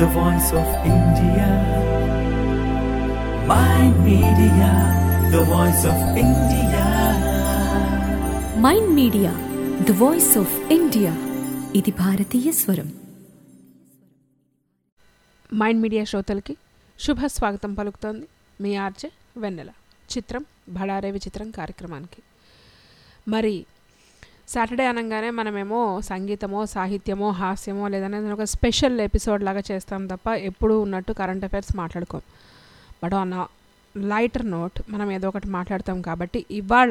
the voice of India. My media, the voice of India. Mind media the voice of India ఇది భారతీయ స్వరం mind media శ్రోతలకి శుభ స్వాగతం పలుకుతోంది మీ ఆర్జే వెన్నెల చిత్రం భడారే విచిత్రం కార్యక్రమానికి మరి సాటర్డే అనగానే మనమేమో సంగీతమో సాహిత్యమో హాస్యమో లేదనే ఒక స్పెషల్ ఎపిసోడ్ లాగా చేస్తాం తప్ప ఎప్పుడూ ఉన్నట్టు కరెంట్ అఫైర్స్ మాట్లాడుకోం బట్ ఆన్ లైటర్ నోట్ మనం ఏదో ఒకటి మాట్లాడతాం కాబట్టి ఇవాళ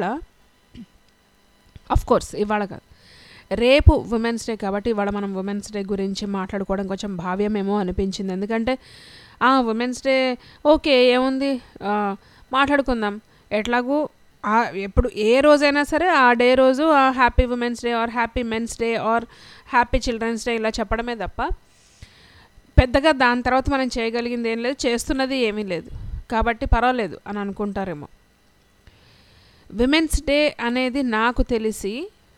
అఫ్ కోర్స్ ఇవాళ కాదు రేపు ఉమెన్స్ డే కాబట్టి ఇవాళ మనం ఉమెన్స్ డే గురించి మాట్లాడుకోవడం కొంచెం భావ్యమేమో అనిపించింది ఎందుకంటే ఉమెన్స్ డే ఓకే ఏముంది ఆ, మాట్లాడుకుందాం ఎట్లాగూ ఆ ఎప్పుడు ఏ రోజైనా సరే ఆ డే రోజు ఆ happy women's day or happy men's day or happy children's day ఇలా చెప్పడమే తప్ప పెద్దగా దాని తర్వాత మనం చేయగలిగింది ఏం లేదు చేస్తున్నది ఏమీ లేదు కాబట్టి పర్వాలేదు అని అనుకుంటారేమో విమెన్స్ డే అనేది నాకు తెలిసి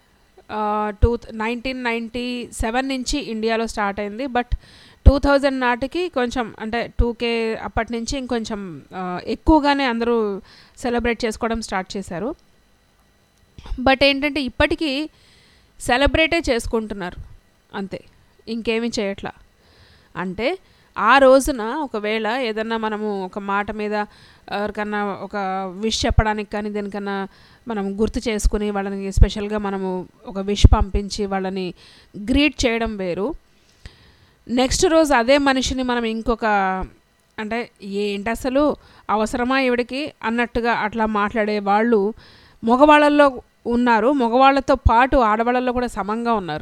టూ నైన్టీన్ నైంటీ సెవెన్ నుంచి ఇండియాలో స్టార్ట్ అయింది బట్ టూ థౌజండ్ నాటికి కొంచెం అంటే టూ కే అప్పటి నుంచి ఇంకొంచెం ఆ, ఎక్కువగానే అందరూ సెలబ్రేట్ చేసుకోవడం స్టార్ట్ చేశారు బట్ ఏంటంటే ఇప్పటికీ సెలబ్రేటే చేసుకుంటున్నారు అంతే ఇంకేమీ చేయట్లా అంటే ఆ రోజున ఒకవేళ ఏదన్నా మనము ఒక మాట మీద ఎవరికన్నా ఒక విష్ చెప్పడానికి కానీ దేనికన్నా మనం గుర్తు చేసుకుని వాళ్ళని స్పెషల్గా మనము ఒక విష్ పంపించి వాళ్ళని గ్రీట్ చేయడం వేరు నెక్స్ట్ రోజు అదే మనిషిని మనం ఇంకొక అంటే ఏంటి అసలు అవసరమా ఈవిడికి అన్నట్టుగా అట్లా మాట్లాడే వాళ్ళు మగవాళ్ళల్లో ఉన్నారు మగవాళ్ళతో పాటు ఆడవాళ్ళల్లో కూడా సమంగా ఉన్నారు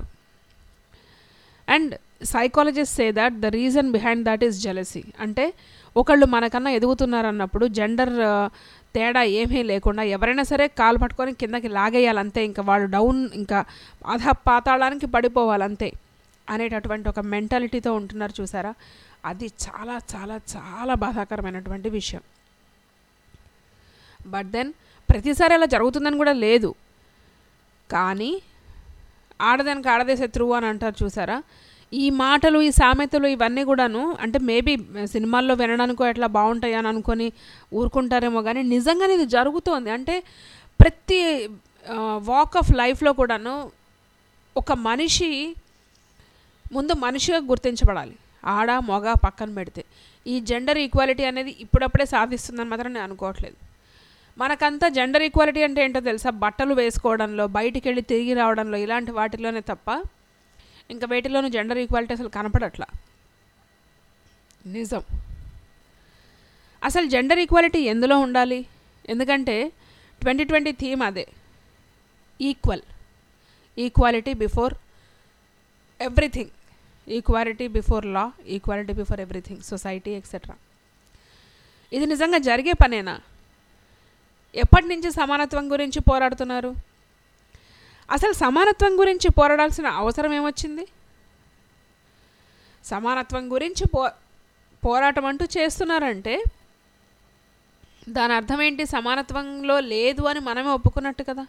and psychologist say that the reason behind that is jealousy అంటే ఒకళ్ళు మనకన్నా ఎదుగుతున్నారు అన్నప్పుడు జెండర్ తేడా ఏమీ లేకుండా ఎవరైనా సరే కాలు పట్టుకొని కిందకి లాగేయాలంతే ఇంకా వాళ్ళు డౌన్ ఇంకా అధ పాతాళానికి పడిపోవాలంతే అనేటటువంటి ఒక మెంటాలిటీతో ఉంటున్నారు చూసారా అది చాలా చాలా చాలా బాధాకరమైనటువంటి విషయం బట్ దెన్ ప్రతిసారి అలా జరుగుతుందని కూడా లేదు కానీ ఆడదానికి ఆడదే శత్రువు అని అంటారు చూసారా ఈ మాటలు ఈ సామెతలు ఇవన్నీ కూడాను అంటే మేబీ సినిమాల్లో వినడానికో ఎట్లా బాగుంటాయి అని అనుకొని ఊరుకుంటారేమో కానీ నిజంగానే ఇది జరుగుతోంది అంటే ప్రతి వాక్ ఆఫ్ లైఫ్లో కూడాను ఒక మనిషి ముందు మనిషిగా గుర్తించబడాలి ఆడ మగ పక్కన పెడితే ఈ జెండర్ ఈక్వాలిటీ అనేది ఇప్పుడప్పుడే సాధిస్తుందని మాత్రం నేను అనుకోవట్లేదు మనకంతా జెండర్ ఈక్వాలిటీ అంటే ఏంటో తెలుసా బట్టలు వేసుకోవడంలో బయటికి వెళ్ళి తిరిగి రావడంలో ఇలాంటి వాటిలోనే తప్ప ఇంకా వేటిలోనూ జెండర్ ఈక్వాలిటీ అసలు కనపడట్లా నిజం అసలు జెండర్ ఈక్వాలిటీ ఎందులో ఉండాలి ఎందుకంటే ట్వంటీ ట్వంటీ థీమ్ అదే equal equality before everything equality before law equality before everything society etcetera ఇది నిజంగా జరిగే పనేనా ఎప్పటి నుంచి సమానత్వం గురించి పోరాడుతున్నారు అసలు సమానత్వం గురించి పోరాడాల్సిన అవసరం ఏమొచ్చింది సమానత్వం గురించి పో పోరాటం అంటూ చేస్తున్నారంటే దాని అర్థం ఏంటి సమానత్వంలో లేదు అని మనమే ఒప్పుకున్నట్టు కదా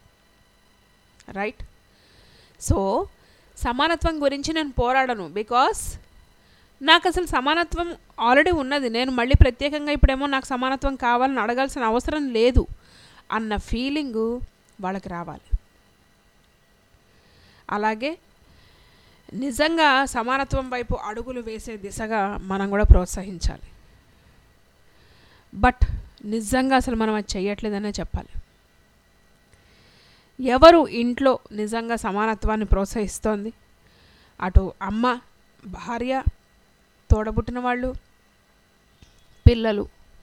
రైట్ సో సమానత్వం గురించి నేను పోరాడను బికాస్ నాకు అసలు సమానత్వం ఆల్రెడీ ఉన్నది నేను మళ్ళీ ప్రత్యేకంగా ఇప్పుడేమో నాకు సమానత్వం కావాలని అడగాల్సిన అవసరం లేదు అన్న ఫీలింగు వాళ్ళకి రావాలి అలాగే నిజంగా సమానత్వం వైపు అడుగులు వేసే దిశగా మనం కూడా ప్రోత్సహించాలి బట్ నిజంగా అసలు మనం అది చెయ్యట్లేదనే చెప్పాలి ఎవరు ఇంట్లో నిజంగా సమానత్వాన్ని ప్రోత్సహిస్తోంది అటు అమ్మ భార్య తోడబుట్టిన వాళ్ళు పిల్లలు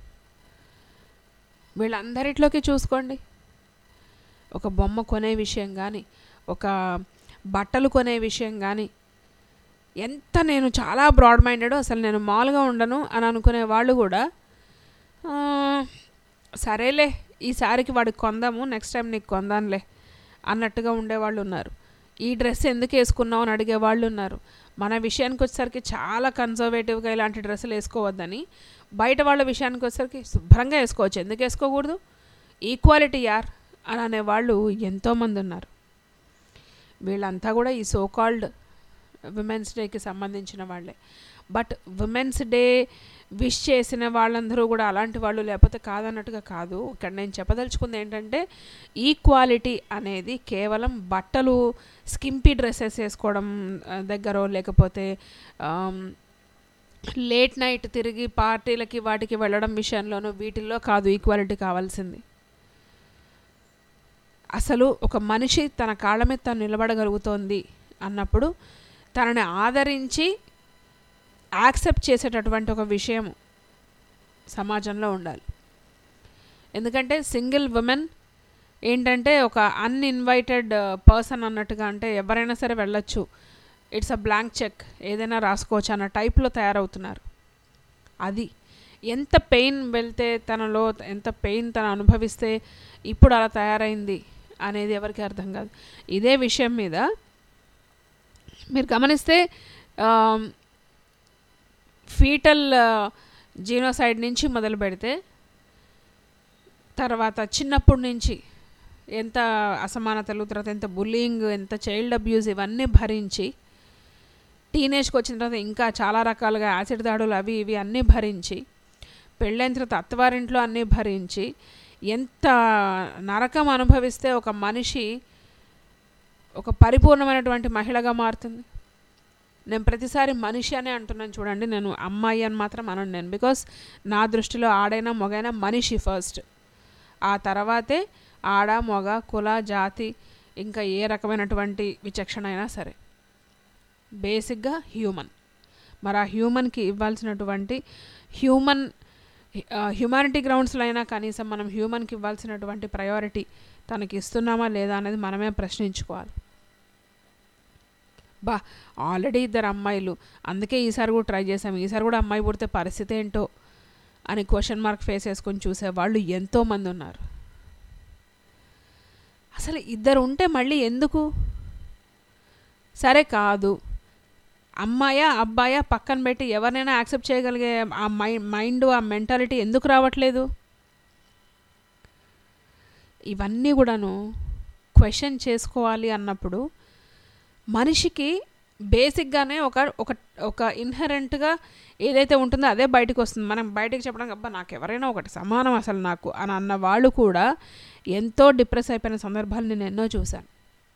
వీళ్ళందరిట్లోకి చూసుకోండి ఒక బొమ్మ కొనే విషయం కానీ ఒక బట్టలు కొనే విషయం కానీ ఎంత నేను చాలా బ్రాడ్ మైండెడ్ అసలు నేను మామూలుగా ఉండను అని అనుకునే వాళ్ళు కూడా "ఆ, సరేలే ఈసారికి వాడికి కొందాము నెక్స్ట్ టైం నీకు కొందానులే అన్నట్టుగా ఉండేవాళ్ళు ఉన్నారు ఈ డ్రెస్ ఎందుకు వేసుకున్నావు అని అడిగే వాళ్ళు ఉన్నారు మన విషయానికి వచ్చేసరికి చాలా కన్జర్వేటివ్గా ఇలాంటి డ్రెస్సులు వేసుకోవద్దని బయట వాళ్ళ విషయానికి వచ్చేసరికి శుభ్రంగా వేసుకోవచ్చు ఎందుకు వేసుకోకూడదు ఈక్వాలిటీ యార్ అని అనేవాళ్ళు ఎంతోమంది ఉన్నారు వీళ్ళంతా కూడా ఈ సో కాల్డ్ విమెన్స్ డేకి సంబంధించిన వాళ్ళే బట్ ఉమెన్స్ డే విష్ చేసిన వాళ్ళందరూ కూడా అలాంటి వాళ్ళు లేకపోతే కాదన్నట్టుగా కాదు ఇక్కడ నేను చెప్పదలుచుకుంది ఏంటంటే ఈక్వాలిటీ అనేది కేవలం బట్టలు స్కింపీ డ్రెస్సెస్ వేసుకోవడం ఆ, దగ్గరో లేకపోతే ఆమ్, లేట్ నైట్ తిరిగి పార్టీలకి వాటికి వెళ్ళడం విషయంలోనూ వీటిల్లో కాదు ఈక్వాలిటీ కావాల్సింది అసలు ఒక మనిషి తన కాళ్ళ మీద తను నిలబడగలుగుతోంది అన్నప్పుడు తనని ఆదరించి యాక్సెప్ట్ చేసేటటువంటి ఒక విషయం సమాజంలో ఉండాలి ఎందుకంటే సింగిల్ ఉమెన్ ఏంటంటే ఒక అన్ఇన్వైటెడ్ పర్సన్ అన్నట్టుగా అంటే ఎవరైనా సరే వెళ్ళొచ్చు ఇట్స్ అ బ్లాంక్ చెక్ ఏదైనా రాసుకోవచ్చు అన్న టైప్లో తయారవుతున్నారు అది ఎంత పెయిన్ వెళ్తే తనలో ఎంత పెయిన్ తను అనుభవిస్తే ఇప్పుడు అలా తయారైంది అనేది ఎవరికి అర్థం కాదు ఇదే విషయం మీద మీరు గమనిస్తే ఫీటల్ జీనోసైడ్ నుంచి మొదలు పెడితే తర్వాత చిన్నప్పటి నుంచి ఎంత అసమానతలు తర్వాత ఎంత బుల్లింగ్ ఎంత చైల్డ్ అబ్యూస్ ఇవన్నీ భరించి టీనేజ్కి వచ్చిన తర్వాత ఇంకా చాలా రకాలుగా యాసిడ్ దాడులు అవి ఇవి అన్నీ భరించి పెళ్ళైన తర్వాత అత్తవారింట్లో అన్నీ భరించి ఎంత నరకం అనుభవిస్తే ఒక మనిషి ఒక పరిపూర్ణమైనటువంటి మహిళగా మారుతుంది నేను ప్రతిసారి మనిషి అనే అంటున్నాను చూడండి నేను అమ్మాయి అని మాత్రం అనను నేను బికాస్ నా దృష్టిలో ఆడైనా మొగైనా మనిషి ఫస్ట్ ఆ తర్వాతే ఆడ మొగ కుల జాతి ఇంకా ఏ రకమైనటువంటి విచక్షణ అయినా సరే బేసిక్గా హ్యూమన్ మరి ఆ హ్యూమన్కి ఇవ్వాల్సినటువంటి హ్యూమన్ హ్యూమానిటీ గ్రౌండ్స్లో అయినా కనీసం మనం హ్యూమన్కి ఇవ్వాల్సినటువంటి ప్రయారిటీ తనకి ఇస్తున్నామా లేదా అనేది మనమే ప్రశ్నించుకోవాలి బా ఆల్రెడీ ఇద్దరు అమ్మాయిలు అందుకే ఈసారి కూడా ట్రై చేసాం ఈసారి కూడా అమ్మాయి పుడితే పరిస్థితి ఏంటో అని క్వశ్చన్ మార్క్ ఫేస్ చేసుకొని చూసే వాళ్ళు ఎంతోమంది ఉన్నారు అసలు ఇద్దరు ఉంటే మళ్ళీ ఎందుకు సరే కాదు అమ్మాయా అబ్బాయా పక్కన పెట్టి ఎవరినైనా యాక్సెప్ట్ చేయగలిగే ఆ మై మైండ్ ఆ మెంటాలిటీ ఎందుకు రావట్లేదు ఇవన్నీ కూడాను క్వశ్చన్ చేసుకోవాలి అన్నప్పుడు మనిషికి బేసిక్గానే ఒక ఒక ఒక ఇన్హరెంట్గా ఏదైతే ఉంటుందో అదే బయటకు వస్తుంది మనం బయటకు చెప్పడానికి అబ్బా నాకు ఎవరైనా ఒకటి సమానం అసలు నాకు అని అన్న వాళ్ళు కూడా ఎంతో డిప్రెస్ అయిపోయిన సందర్భాలు నేను ఎన్నో చూశాను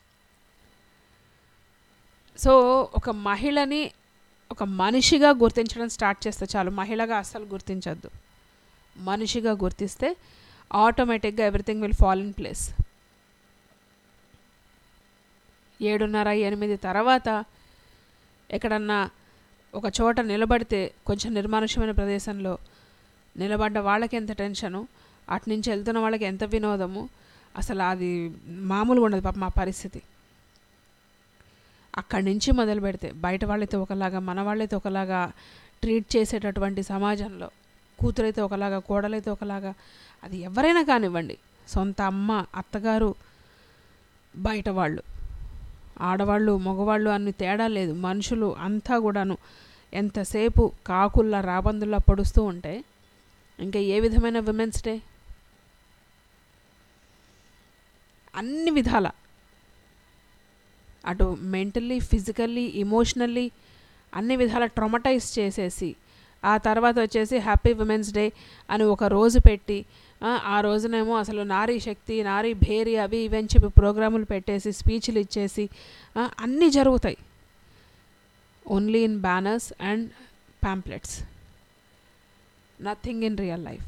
సో ఒక మహిళని ఒక మనిషిగా గుర్తించడం స్టార్ట్ చేస్తే చాలు మహిళగా అస్సలు గుర్తించద్దు మనిషిగా గుర్తిస్తే ఆటోమేటిక్గా everything will fall in place ఏడున్నర ఎనిమిది తర్వాత ఎక్కడన్నా ఒక చోట నిలబడితే కొంచెం నిర్మానుష్యమైన ప్రదేశంలో నిలబడ్డ వాళ్ళకి ఎంత టెన్షను అటు నుంచి వెళ్తున్న వాళ్ళకి ఎంత వినోదము అసలు అది మామూలుగా ఉండదు పాప మా పరిస్థితి అక్కడి నుంచి మొదలు పెడితే బయట వాళ్ళైతే ఒకలాగా మన వాళ్ళైతే ఒకలాగా ట్రీట్ చేసేటటువంటి సమాజంలో కూతురైతే ఒకలాగా కోడలైతే ఒకలాగా అది ఎవరైనా కానివ్వండి సొంత అమ్మ అత్తగారు బయట వాళ్ళు ఆడవాళ్ళు మగవాళ్ళు అన్ని తేడా లేదు మనుషులు అంతా కూడాను ఎంతసేపు కాకుల్లా రాబందుల్లా పొడుస్తూ ఉంటే ఇంకా ఏ విధమైన విమెన్స్ డే అన్ని విధాల అటు మెంటల్లీ ఫిజికల్లీ ఇమోషనల్లీ అన్ని విధాల ట్రొమటైజ్ చేసేసి ఆ తర్వాత వచ్చేసి హ్యాపీ ఉమెన్స్ డే అని ఒక రోజు పెట్టి ఆ, ఆ రోజునేమో అసలు నారీ శక్తి నారీ భేరి అవి ఇవి అని చెప్పి ప్రోగ్రాములు పెట్టేసి స్పీచ్లు ఇచ్చేసి ఆ, అన్నీ జరుగుతాయి only in banners and pamphlets nothing in real life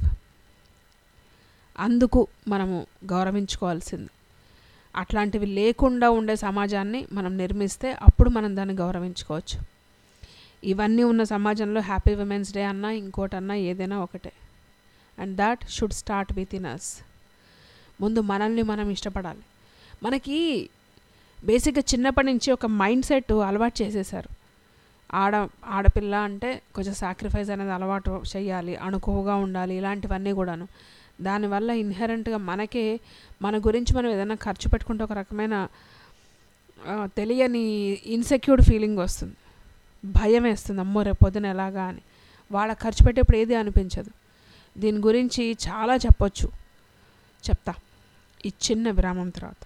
అందుకు మనము గౌరవించుకోవాల్సింది అట్లాంటివి లేకుండా ఉండే సమాజాన్ని మనం నిర్మిస్తే అప్పుడు మనం దాన్ని గౌరవించుకోవచ్చు ఇవన్నీ ఉన్న సమాజంలో హ్యాపీ ఉమెన్స్ డే అన్నా ఇంకోటన్నా ఏదైనా ఒకటే and that should start with in us ముందు మనల్ని మనం ఇష్టపడాలి మనకి బేసిక్గా చిన్నప్పటి నుంచి ఒక మైండ్ సెట్ అలవాటు చేసేసారు ఆడ ఆడపిల్ల అంటే కొంచెం సాక్రిఫైస్ అనేది అలవాటు చేయాలి అణుకువగా ఉండాలి ఇలాంటివన్నీ కూడాను దానివల్ల ఇన్హెరెంట్గా మనకే మన గురించి మనం ఏదైనా ఖర్చు పెట్టుకుంటే ఒక రకమైన ఆ, తెలియని ఇన్సెక్యూర్డ్ ఫీలింగ్ వస్తుంది భయం వేస్తుంది అమ్మో రేపు పొద్దున ఎలాగా అని వాళ్ళ ఖర్చు పెట్టేప్పుడు ఏది అనిపించదు దీని గురించి చాలా చెప్పొచ్చు చెప్తా ఈ చిన్న విరామం తర్వాత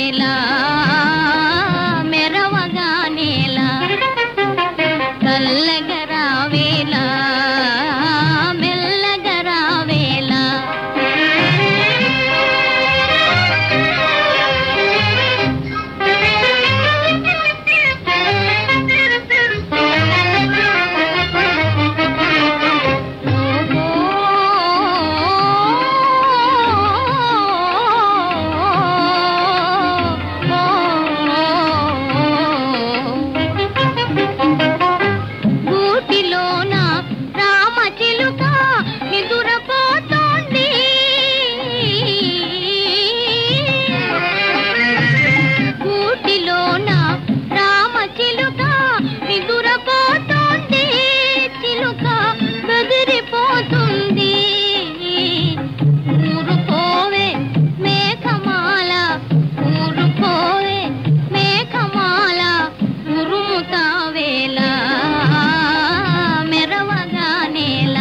రావేలా మెరవగా నేల చల్లగా రావేలా మెల్లగా రావేలా గూటిలోన రామచిలుక నిదురపోతోంది గూటిలోన రామచిలుక నిదురపోతోంది చిలుక బెదిరిపోతుంది ఊరుకోవే మేఘమాల ఊరుకోవే మేఘమాల ఉరుముతావేలా మెరవగా నేల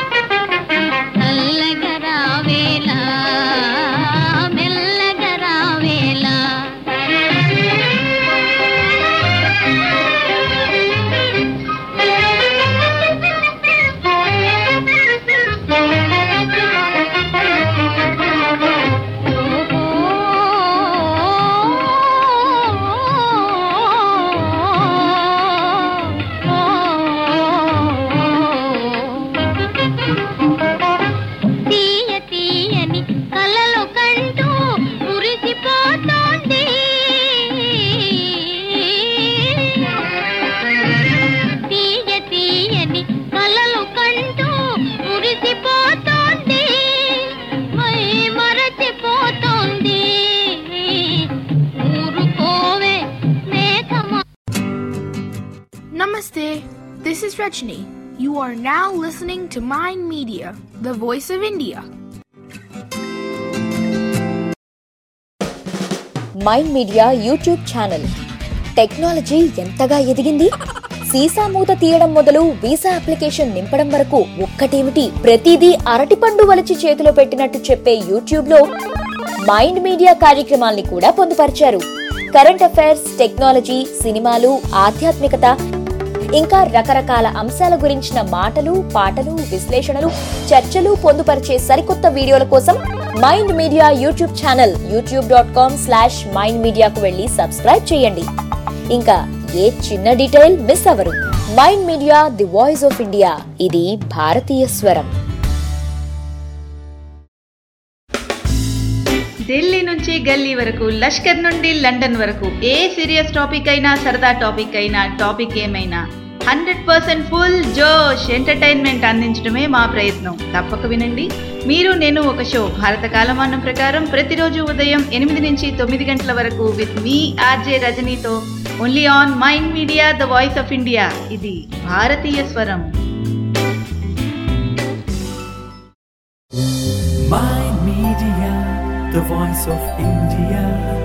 చల్లగా రావేలా మెల్లగా రావేలా తీయ తీయని కలలు కంటూ మురిసిపోతోంది తీయ తీయని కలలు కంటూ మురిసిపోతోంది మై మరచిపోతోంది ఊరుకోవే మేఘమా Namaste. This is Rajni. You are now listening to Mind Media, the voice of India. Mind media YouTube channel technology ఎంతగా ఎదిగింది సీసా మూత తీయడం మొదలు వీసా అప్లికేషన్ నింపడం వరకు ఒక్కటేమిటి ప్రతిదీ అరటిపండు వలిచి చేతిలో పెట్టినట్టు చెప్పే యూట్యూబ్ లో మైండ్ మీడియా కార్యక్రమాల్ని కూడా పొందుపరిచారు కరెంట్ అఫైర్స్ టెక్నాలజీ సినిమాలు ఆధ్యాత్మికత ఇంకా రకరకాల అంశాల గురించిన మాటలు పాటలు విశ్లేషణలు చర్చలు పొందుపరిచే సరికొత్త వీడియోల కోసం mind media YouTube channel YouTube dot com slash mind మీడియాకు వెళ్ళి సబ్స్క్రైబ్ చేయండి ఇంకా ఏ చిన్న డీటెయిల్ మిస్ అవ్వరు mind media the voice of India ఇది భారతీయ స్వరం ఢిల్లీ నుంచి గల్లీ వరకు లష్కర్ నుండి లండన్ వరకు ఏ సీరియస్ టాపిక్ అయినా సరదా టాపిక్ అయినా టాపిక్ ఏమైనా హండ్రెడ్ పర్సెంట్ ఫుల్ జోష్ ఎంటర్టైన్మెంట్ అందించడమే మా ప్రయత్నం తప్పక వినండి మీరు నేను ఒక షో భారత కాలమానం ప్రకారం ప్రతిరోజు ఉదయం ఎనిమిది నుంచి తొమ్మిది గంటల వరకు విత్ మీ ఆర్జే రజనీతో only on mind media the voice of India ఇది భారతీయ స్వరం Mind Media, the voice of India.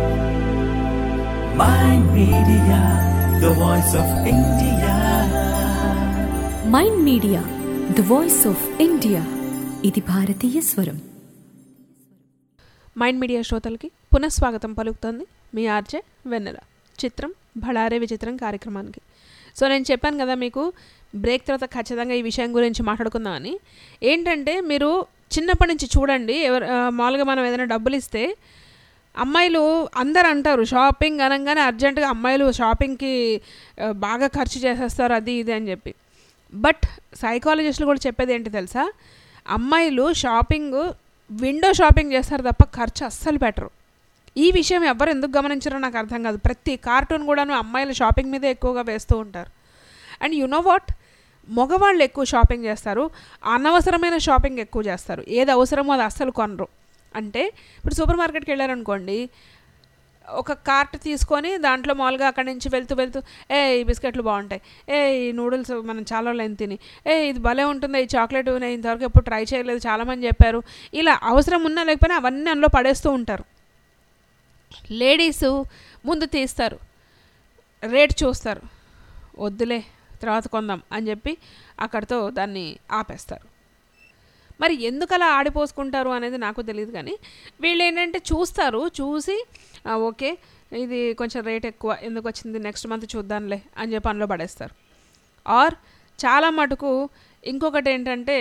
Mind Media, the voice of India. Mind media the voice of India ఇది భారతీయ స్వరం మైండ్ మీడియా శ్రోతలకి పునఃస్వాగతం పలుకుతోంది మీ ఆర్జే వెన్నెల చిత్రం భళారే విచిత్రం కార్యక్రమానికి సో నేను చెప్పాను కదా మీకు బ్రేక్ తర్వాత ఖచ్చితంగా ఈ విషయం గురించి మాట్లాడుకుందామని ఏంటంటే మీరు చిన్నప్పటి నుంచి చూడండి ఎవరు ఆ, మామూలుగా మనం ఏదైనా డబ్బులు ఇస్తే అమ్మాయిలు అందరు అంటారు షాపింగ్ అనగానే అర్జెంటుగా అమ్మాయిలు షాపింగ్కి ఆ, బాగా ఖర్చు చేసేస్తారు అది ఇది అని చెప్పి బట్ సైకాలజిస్టులు కూడా చెప్పేది ఏంటి తెలుసా అమ్మాయిలు షాపింగ్ విండో షాపింగ్ చేస్తారు తప్ప ఖర్చు అస్సలు పెట్టరు ఈ విషయం ఎవరు ఎందుకు గమనించారో నాకు అర్థం కాదు ప్రతి కార్టూన్ కూడాను అమ్మాయిలు షాపింగ్ మీదే ఎక్కువగా వేస్తూ ఉంటారు అండ్ యు నో వాట్ మగవాళ్ళు ఎక్కువ షాపింగ్ చేస్తారు అనవసరమైన షాపింగ్ ఎక్కువ చేస్తారు ఏది అవసరమో అది అస్సలు కొనరు అంటే ఇప్పుడు సూపర్ మార్కెట్కి వెళ్ళారనుకోండి ఒక కార్ట్ తీసుకొని దాంట్లో మామూలుగా అక్కడి నుంచి వెళ్తూ వెళ్తూ ఏ ఈ బిస్కెట్లు బాగుంటాయి ఏ ఈ నూడిల్స్ మనం చాలా రోజులు తిని ఏ ఇది భలే ఉంటుంది ఈ చాక్లెట్ నేను ఇంతవరకు ఎప్పుడు ట్రై చేయలేదు చాలామంది చెప్పారు ఇలా అవసరం ఉన్నా లేకపోయినా అవన్నీ అందులో పడేస్తూ ఉంటారు లేడీసు ముందు తీస్తారు రేట్ చూస్తారు వద్దులే తర్వాత కొందాం అని చెప్పి అక్కడితో దాన్ని ఆపేస్తారు మరి ఎందుకు అలా ఆడిపోసుకుంటారు అనేది నాకు తెలియదు కానీ వీళ్ళు ఏంటంటే చూస్తారు చూసి "ఆ, ఓకే ఇది కొంచెం రేట్ ఎక్కువ ఎందుకు వచ్చింది నెక్స్ట్ మంత్ చూద్దాంలే అని చెప్పి అందులో పడేస్తారు ఆర్ చాలా మటుకు ఇంకొకటి ఏంటంటే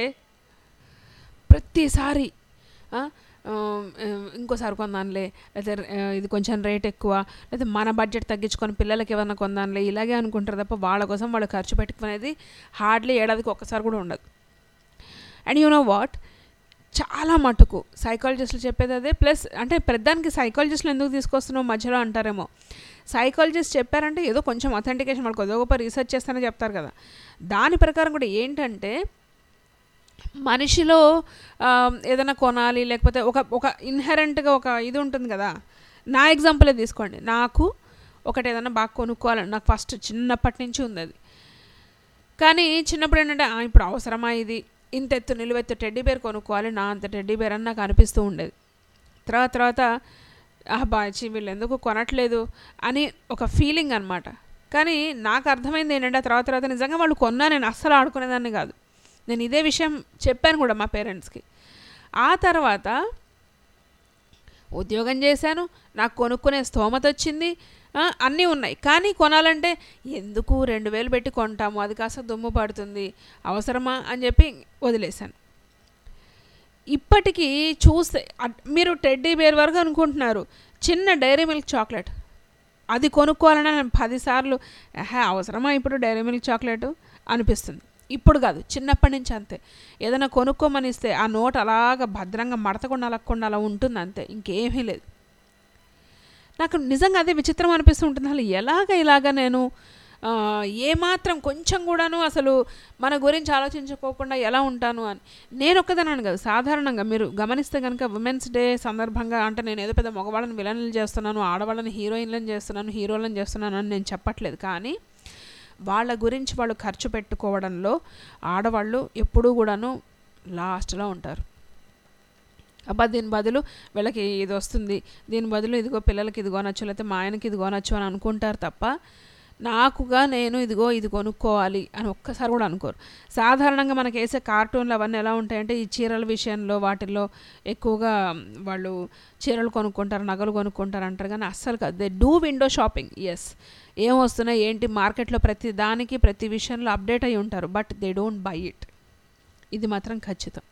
ప్రతిసారి ఆ, ఆ, ఇంకోసారి కొందాంలే లేదా ఆ, ఇది కొంచెం రేట్ ఎక్కువ లేదా మన బడ్జెట్ తగ్గించుకొని పిల్లలకి ఏమన్నా కొందాంలే ఇలాగే అనుకుంటారు తప్ప వాళ్ళ కోసం వాళ్ళు ఖర్చు పెట్టుకునేది హార్డ్లీ ఏడాదికి ఒక్కసారి కూడా ఉండదు అండ్ యు నో వాట్ చాలా మటుకు సైకాలజిస్టులు చెప్పేది అదే ప్లస్ అంటే పెద్దానికి సైకాలజిస్టులు ఎందుకు తీసుకొస్తున్నావు మధ్యలో అంటారేమో సైకాలజిస్ట్ చెప్పారంటే ఏదో కొంచెం అథెంటికేషన్ వాళ్ళకి ఏదో గొప్ప రీసెర్చ్ చేస్తానే చెప్తారు కదా దాని ప్రకారం కూడా ఏంటంటే మనిషిలో ఆ, ఏదైనా కొనాలి లేకపోతే ఒక ఒక ఇన్హెరెంట్గా ఒక ఇది ఉంటుంది కదా నా ఎగ్జాంపులే తీసుకోండి నాకు ఒకటి ఏదైనా బాగా కొనుక్కోవాలని నాకు ఫస్ట్ చిన్నప్పటి నుంచి ఉంది అది కానీ చిన్నప్పుడు ఏంటంటే "ఆ, ఇప్పుడు అవసరమా ఇది ఇంత ఎత్తు నిలువెత్తు టెడ్డీ బేర్ కొనుక్కోవాలి నా అంత టెడ్డీ బేర్ అని నాకు అనిపిస్తూ ఉండేది తర్వాత తర్వాత బాచి వీళ్ళు ఎందుకు కొనట్లేదు అని ఒక ఫీలింగ్ అనమాట కానీ నాకు అర్థమైంది ఏంటంటే ఆ తర్వాత తర్వాత నిజంగా వాళ్ళు కొన్నా నేను అస్సలు ఆడుకునేదాన్ని కాదు నేను ఇదే విషయం చెప్పాను కూడా మా పేరెంట్స్కి ఆ తర్వాత ఉద్యోగం చేశాను నాకు కొనుక్కునే స్తోమత వచ్చింది ఆ, అన్నీ ఉన్నాయి కానీ కొనాలంటే ఎందుకు రెండు వేలు పెట్టి కొంటాము అది కాస్త దుమ్ము పడుతుంది అవసరమా అని చెప్పి వదిలేశాను ఇప్పటికీ చూస్తే అట్- మీరు టెడ్డీ బేర్ వరకు అనుకుంటున్నారు చిన్న డైరీ మిల్క్ చాక్లెట్ అది కొనుక్కోవాలని నేను పదిసార్లు "ఆహా, అవసరమా ఇప్పుడు డైరీ మిల్క్ చాక్లెట్ అనిపిస్తుంది ఇప్పుడు కాదు చిన్నప్పటి నుంచి అంతే ఏదైనా కొనుక్కోమని ఇస్తే ఆ నోట్ అలాగ భద్రంగా మడతకుండా అలగకుండా అలా ఉంటుంది అంతే ఇంకేమీ లేదు నాకు నిజంగా అదే విచిత్రం అనిపిస్తూ ఉంటుంది అసలు ఎలాగ ఇలాగ నేను ఆ, ఏమాత్రం కొంచెం కూడాను అసలు మన గురించి ఆలోచించుకోకుండా ఎలా ఉంటాను అని నేను ఒక్కదానాను కాదు సాధారణంగా మీరు గమనిస్తే కనుక ఉమెన్స్ డే సందర్భంగా అంటే నేను ఏదో పెద్ద మగవాళ్ళని విలన్లు చేస్తున్నాను ఆడవాళ్ళని హీరోయిన్లను చేస్తున్నాను హీరోలను చేస్తున్నాను అని నేను చెప్పట్లేదు కానీ వాళ్ళ గురించి వాళ్ళు ఖర్చు పెట్టుకోవడంలో ఆడవాళ్ళు ఎప్పుడూ కూడాను లాస్ట్లో ఉంటారు అబ్బా దీని బదులు వీళ్ళకి ఇది వస్తుంది దీని బదులు ఇదిగో పిల్లలకి ఇది కొనొచ్చు లేకపోతే మా ఆయనకి ఇది కొనొచ్చు అని అనుకుంటారు తప్ప నాకుగా నేను ఇదిగో ఇది కొనుక్కోవాలి అని ఒక్కసారి కూడా అనుకోరు సాధారణంగా మనకి వేసే కార్టూన్లు అవన్నీ ఎలా ఉంటాయంటే ఈ చీరల విషయంలో వాటిల్లో ఎక్కువగా వాళ్ళు చీరలు కొనుక్కుంటారు నగలు కొనుక్కుంటారు అంటారు కానీ అస్సలు కాదు దే డూ విండో షాపింగ్ ఎస్ ఏం వస్తున్నాయి ఏంటి మార్కెట్లో ప్రతి దానికి ప్రతి విషయంలో అప్డేట్ అయి ఉంటారు but they don't buy it ఇది మాత్రం ఖచ్చితం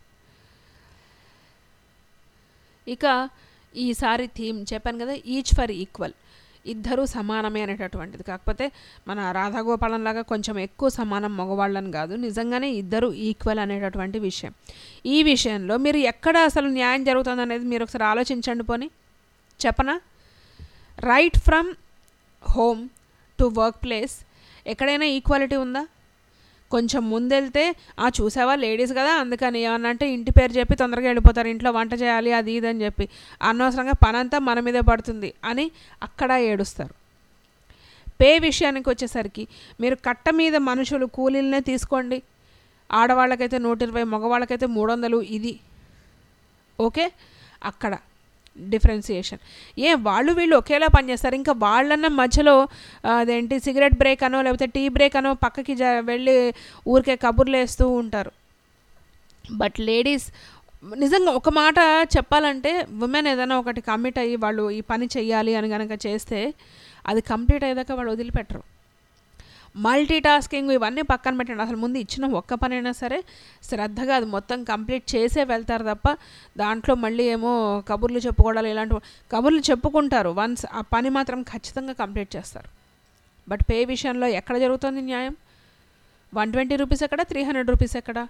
ఇక ఈసారి థీమ్ చెప్పాను కదా ఈచ్ ఫర్ ఈక్వల్ ఇద్దరూ సమానమే అనేటటువంటిది కాకపోతే మన రాధాగోపాలం లాగా కొంచెం ఎక్కువ సమానం మగవాళ్ళని కాదు నిజంగానే ఇద్దరు ఈక్వల్ అనేటటువంటి విషయం ఈ విషయంలో మీరు ఎక్కడ అసలు న్యాయం జరుగుతుంది అనేది మీరు ఒకసారి ఆలోచించండి పోని చెప్పనా right from home to work place ఎక్కడైనా ఈక్వాలిటీ ఉందా కొంచెం ముందెళ్తే ఆ చూసావా లేడీస్ కదా అందుకని ఏమన్నా అంటే ఇంటి పేరు చెప్పి తొందరగా వెళ్ళిపోతారు ఇంట్లో వంట చేయాలి అది ఇది అని చెప్పి అనవసరంగా పనంతా మన మీదే పడుతుంది అని అక్కడ ఏడుస్తారు పే విషయానికి వచ్చేసరికి మీరు కట్ట మీద మనుషులు కూలీలనే తీసుకోండి ఆడవాళ్ళకైతే నూట ఇరవై మగవాళ్ళకైతే మూడు వందలు ఇది ఓకే అక్కడ డిఫరెన్సియేషన్ ఏ వాళ్ళు వీళ్ళు ఒకేలా పనిచేస్తారు ఇంకా వాళ్ళన్న మధ్యలో ఆ, అదేంటి సిగరెట్ బ్రేక్ అనో లేకపోతే టీ బ్రేక్ అనో పక్కకి జ వెళ్ళి ఊరికే కబుర్లు వేస్తూ ఉంటారు బట్ లేడీస్ నిజంగా ఒక మాట చెప్పాలంటే ఉమెన్ ఏదైనా ఒకటి కమిట్ అయ్యి వాళ్ళు ఈ పని చెయ్యాలి అని కనుక చేస్తే అది కంప్లీట్ అయ్యేదాకా వాళ్ళు వదిలిపెట్టరు మల్టీ టాస్కింగ్ ఇవన్నీ పక్కన పెట్టండి అసలు ముందు ఇచ్చిన ఒక్క పని అయినా సరే శ్రద్ధగా అది మొత్తం కంప్లీట్ చేసే వెళ్తారు తప్ప దాంట్లో మళ్ళీ ఏమో కబుర్లు చెప్పుకోవడాలు ఇలాంటి కబుర్లు చెప్పుకుంటారు వన్స్ ఆ పని మాత్రం ఖచ్చితంగా కంప్లీట్ చేస్తారు బట్ పే విషయంలో ఎక్కడ జరుగుతుంది న్యాయం వన్ ట్వంటీ రూపీస్ ఎక్కడ త్రీ హండ్రెడ్ రూపీస్ ఎక్కడ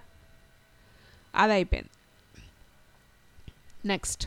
అది అయిపోయింది నెక్స్ట్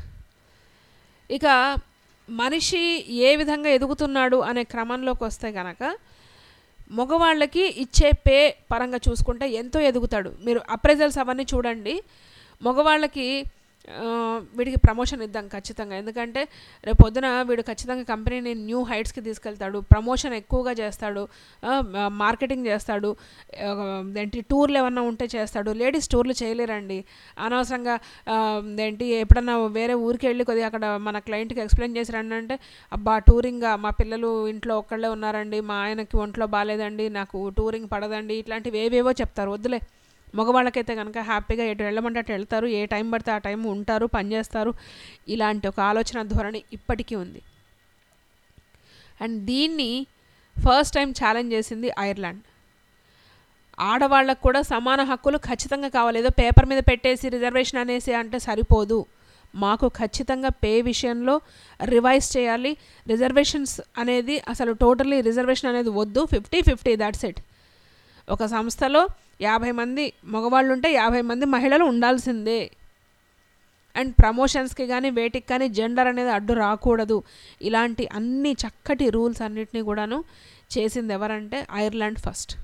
ఇక మనిషి ఏ విధంగా ఎదుగుతున్నాడు అనే క్రమంలోకి వస్తే కనుక మగవాళ్ళకి ఇచ్చే పే పరంగా చూసుకుంటే ఎంతో ఎదుగుతాడు మీరు అప్రైజల్స్ అవన్నీ చూడండి మగవాళ్ళకి ఆ, వీడికి ప్రమోషన్ ఇద్దాం ఖచ్చితంగా ఎందుకంటే రేపు పొద్దున వీడు ఖచ్చితంగా కంపెనీని న్యూ హైట్స్కి తీసుకెళ్తాడు ప్రమోషన్ ఎక్కువగా చేస్తాడు ఆ, మార్కెటింగ్ చేస్తాడు ఆ, ఏంటి టూర్లు ఏమన్నా ఉంటే చేస్తాడు లేడీస్ టూర్లు చేయలేరండి అనవసరంగా ఆ, ఏంటి ఎప్పుడన్నా వేరే ఊరికి వెళ్ళి కొద్దిగా అక్కడ మన క్లయింట్కి ఎక్స్ప్లెయిన్ చేసి రండి అంటే అబ్బా టూరింగ్ మా పిల్లలు ఇంట్లో ఒక్కళ్ళే ఉన్నారండి మా ఆయనకి ఒంట్లో బాగాలేదండి నాకు టూరింగ్ పడదండి ఇట్లాంటివి ఏవేవో చెప్తారు వద్దులే మగవాళ్ళకైతే కనుక హ్యాపీగా ఎటు వెళ్ళమంటే అటు వెళ్తారు ఏ టైం పడితే ఆ టైం ఉంటారు పనిచేస్తారు ఇలాంటి ఒక ఆలోచన ధోరణి ఇప్పటికీ ఉంది అండ్ దీన్ని ఫస్ట్ టైం ఛాలెంజ్ చేసింది ఐర్లాండ్ ఆడవాళ్ళకు కూడా సమాన హక్కులు ఖచ్చితంగా కావాలి ఏదో పేపర్ మీద పెట్టేసి రిజర్వేషన్ అనేసి అంటే సరిపోదు మాకు ఖచ్చితంగా పే విషయంలో రివైజ్ చేయాలి రిజర్వేషన్స్ అనేది అసలు టోటలీ రిజర్వేషన్ అనేది వద్దు ఫిఫ్టీ ఫిఫ్టీ దాట్స్ ఇట్ ఒక సంస్థలో యాభై మంది మగవాళ్ళు ఉంటే యాభై మంది మహిళలు ఉండాల్సిందే అండ్ ప్రమోషన్స్కి కానీ వేటికి కానీ జెండర్ అనేది అడ్డు రాకూడదు ఇలాంటి అన్ని చక్కటి రూల్స్ అన్నిటినీ కూడాను చేసింది ఎవరంటే ఐర్లాండ్ ఫస్ట్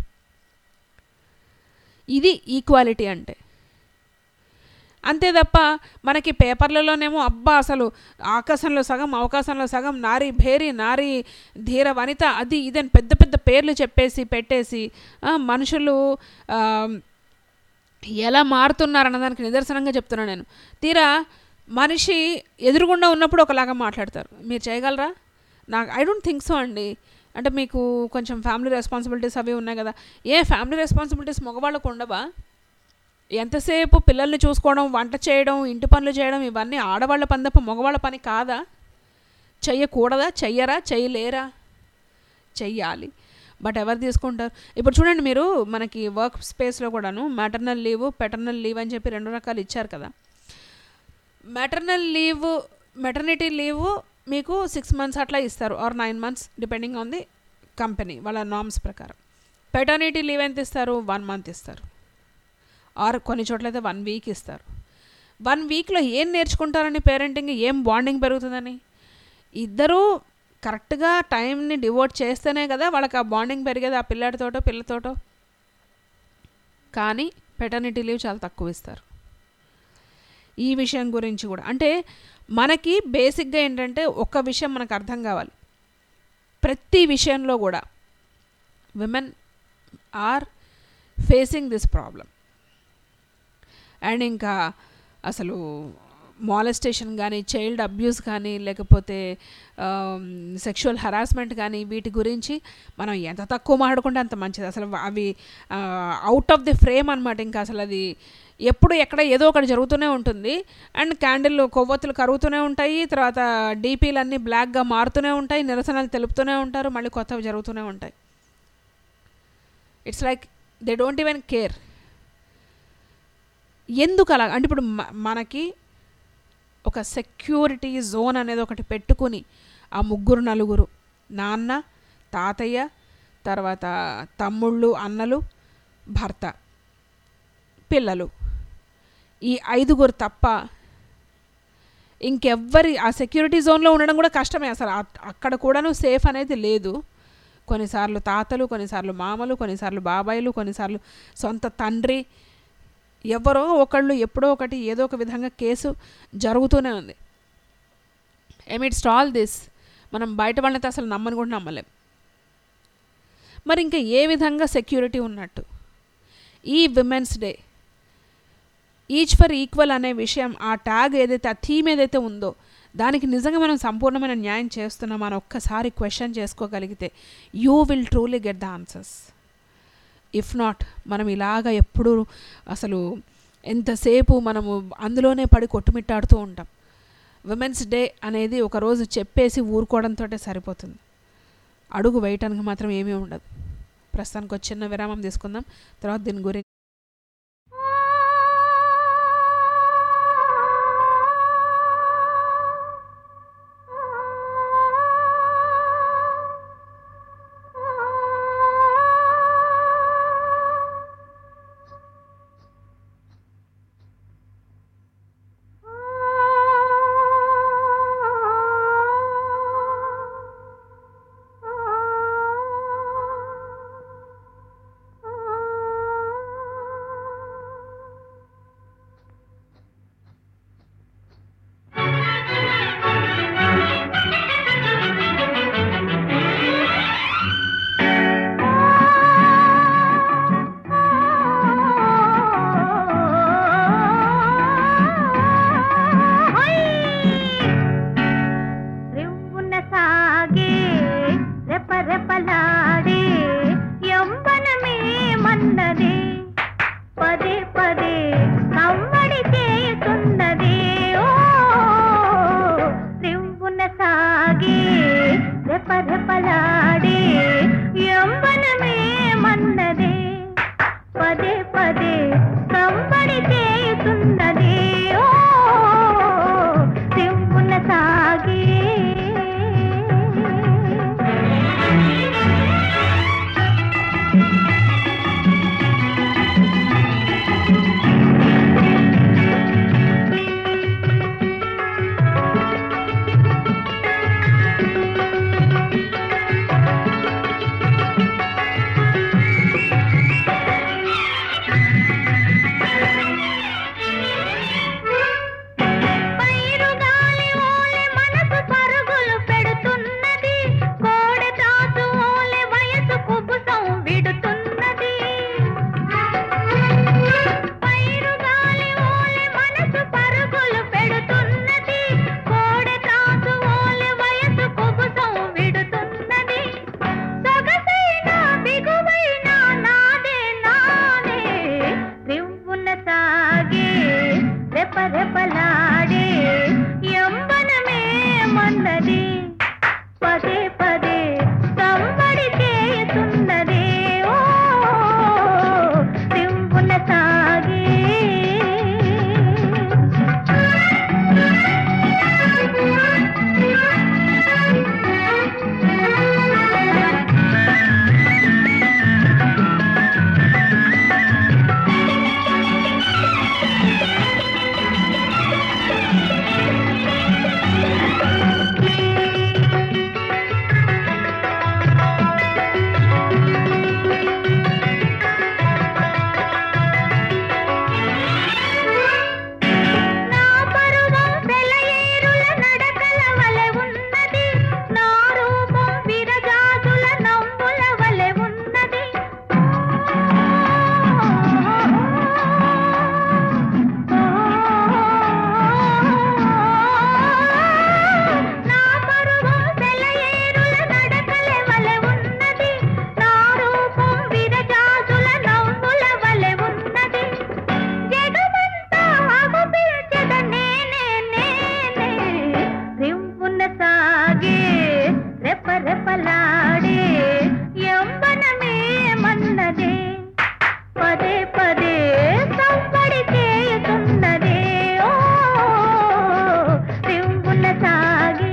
ఇది ఈక్వాలిటీ అంటే అంతే తప్ప మనకి పేపర్లలోనేమో అబ్బా అసలు ఆకాశంలో సగం అవకాశంలో సగం నారీ భేరి నారీ ధీర వనిత అది ఇదని పెద్ద పెద్ద పేర్లు చెప్పేసి పెట్టేసి ఆ, మనుషులు ఆ, ఎలా మారుతున్నారన్న దానికి నిదర్శనంగా చెప్తున్నాను నేను తీరా మనిషి ఎదురుగుండా ఉన్నప్పుడు ఒకలాగా మాట్లాడతారు మీరు చేయగలరా నాకు ఐ డోంట్ థింక్ సో అండి అంటే మీకు కొంచెం ఫ్యామిలీ రెస్పాన్సిబిలిటీస్ అవి ఉన్నాయి కదా ఏ ఫ్యామిలీ రెస్పాన్సిబిలిటీస్ మగవాళ్ళకు ఉండవా ఎంతసేపు పిల్లల్ని చూసుకోవడం వంట చేయడం ఇంటి పనులు చేయడం ఇవన్నీ ఆడవాళ్ళ పని తప్ప మగవాళ్ళ పని కాదా చెయ్యకూడదా చెయ్యరా చెయ్యలేరా చెయ్యాలి బట్ ఎవరు తీసుకుంటారు ఇప్పుడు చూడండి మీరు మనకి వర్క్ స్పేస్లో కూడాను మ్యాటర్నల్ లీవ్ పెటర్నల్ లీవ్ అని చెప్పి రెండు రకాలు ఇచ్చారు కదా మెటర్నల్ లీవ్ మెటర్నిటీ లీవ్ మీకు సిక్స్ మంత్స్ అట్లా ఇస్తారు or nine months depending on the company వాళ్ళ నామ్స్ ప్రకారం పెటర్నిటీ లీవ్ ఎంత ఇస్తారు వన్ మంత్ ఇస్తారు ఆర్ కొన్ని చోట్ల అయితే వన్ వీక్ ఇస్తారు వన్ వీక్లో ఏం నేర్చుకుంటారని పేరెంటింగ్ ఏం బాండింగ్ పెరుగుతుందని ఇద్దరూ కరెక్ట్గా టైంని డివోట్ చేస్తేనే కదా వాళ్ళకి ఆ బాండింగ్ పెరిగేది ఆ పిల్లాడితోటో పిల్లతోటో కానీ పెటర్నిటీ లీవ్ చాలా తక్కువ ఇస్తారు ఈ విషయం గురించి కూడా అంటే మనకి బేసిక్గా ఏంటంటే ఒక్క విషయం మనకు అర్థం కావాలి ప్రతి విషయంలో కూడా women are facing this problem and ఇంకా అసలు మాలెస్టేషన్ కానీ చైల్డ్ అబ్యూస్ కానీ లేకపోతే సెక్షువల్ హరాస్మెంట్ కానీ వీటి గురించి మనం ఎంత తక్కువ మాట్లాడుకుంటే అంత మంచిది అసలు అవి అవుట్ ఆఫ్ ది ఫ్రేమ్ అనమాట ఇంకా అసలు అది ఎప్పుడు ఎక్కడ ఏదో ఒకటి జరుగుతూనే ఉంటుంది అండ్ క్యాండిల్ కొవ్వొత్తులు కరుగుతూనే ఉంటాయి తర్వాత డీపీలు అన్నీ బ్లాక్గా మారుతూనే ఉంటాయి నిరసనలు తెలుపుతూనే ఉంటారు మళ్ళీ కొత్తవి జరుగుతూనే ఉంటాయి it's like they don't even care ఎందుకు అలా అంటే ఇప్పుడు మ- మనకి ఒక సెక్యూరిటీ జోన్ అనేది ఒకటి పెట్టుకుని ఆ ముగ్గురు నలుగురు నాన్న తాతయ్య తర్వాత తమ్ముళ్ళు అన్నలు భర్త పిల్లలు ఈ ఐదుగురు తప్ప ఇంకెవ్వరి ఆ సెక్యూరిటీ జోన్లో ఉండడం కూడా కష్టమే అసలు అట్- అక్కడ కూడాను సేఫ్ అనేది లేదు కొన్నిసార్లు తాతలు కొన్నిసార్లు మామలు కొన్నిసార్లు బాబాయిలు కొన్నిసార్లు సొంత తండ్రి ఎవరో ఒకళ్ళు ఎప్పుడో ఒకటి ఏదో ఒక విధంగా కేసు జరుగుతూనే ఉంది ఎమిట్స్ ఆల్ దిస్ మనం బయట వాళ్ళని అసలు నమ్మని కూడా నమ్మలేం మరి ఇంకా ఏ విధంగా సెక్యూరిటీ ఉన్నట్టు ఈ women's day each for equal అనే విషయం ఆ ట్యాగ్ ఏదైతే ఆ థీమ్ ఏదైతే ఉందో దానికి నిజంగా మనం సంపూర్ణమైన న్యాయం చేస్తున్నాం అని ఒక్కసారి క్వశ్చన్ చేసుకోగలిగితే you will truly get the answers if not మనం ఇలాగ ఎప్పుడు అసలు ఎంతసేపు మనము అందులోనే పడి కొట్టుమిట్టాడుతూ ఉంటాం విమెన్స్ డే అనేది ఒకరోజు చెప్పేసి ఊరుకోవడంతో సరిపోతుంది అడుగు వేయటానికి మాత్రం ఏమీ ఉండదు ప్రస్తుతానికి ఒక చిన్న విరామం తీసుకుందాం తర్వాత దీని గురించి ఆ రెపరెపలాడే యవ్వనమే మన్నదే పదే పదే కంబడి చేయుతున్నదే ఓ సింపున సాగే పైరు గాలి ఓలె మనసు పరుగులు పెడుతున్నది కోడె తాసు ఓలె వయసు కుబుసం విడుతున్నది పైరు గాలి ఓలె మనసు పరుగులు పెడుతున్నది కోడె తాసు ఓలె వయసు కుబుసం విడుతున్నది సొగసైన బిగువైన నాదే నాదే రివ్వున సాగే రెపరెపలాడే యవ్వనమే మన్నది పదే పదే సంబడి చేస్తున్నదే ఓ రివ్వున సాగే నా పరువం సెలయేరుల నడకల వలె ఉన్నది నా రూపం విరజాజుల నవ్వుల వలె ఉన్నది నా పరువం సెలయేరుల నడకల వలె ఉన్నది నా రూపం విరజాజుల నవ్వుల వలె ఉన్నది జగమంతా అగుపిల్చెద నేనే నేనే రివ్వున సాగే రెపరెపలాడే యవ్వనమే మన్నదే పదే పదే సంబడి చేయుతున్నదే ఓ రివ్వున సాగే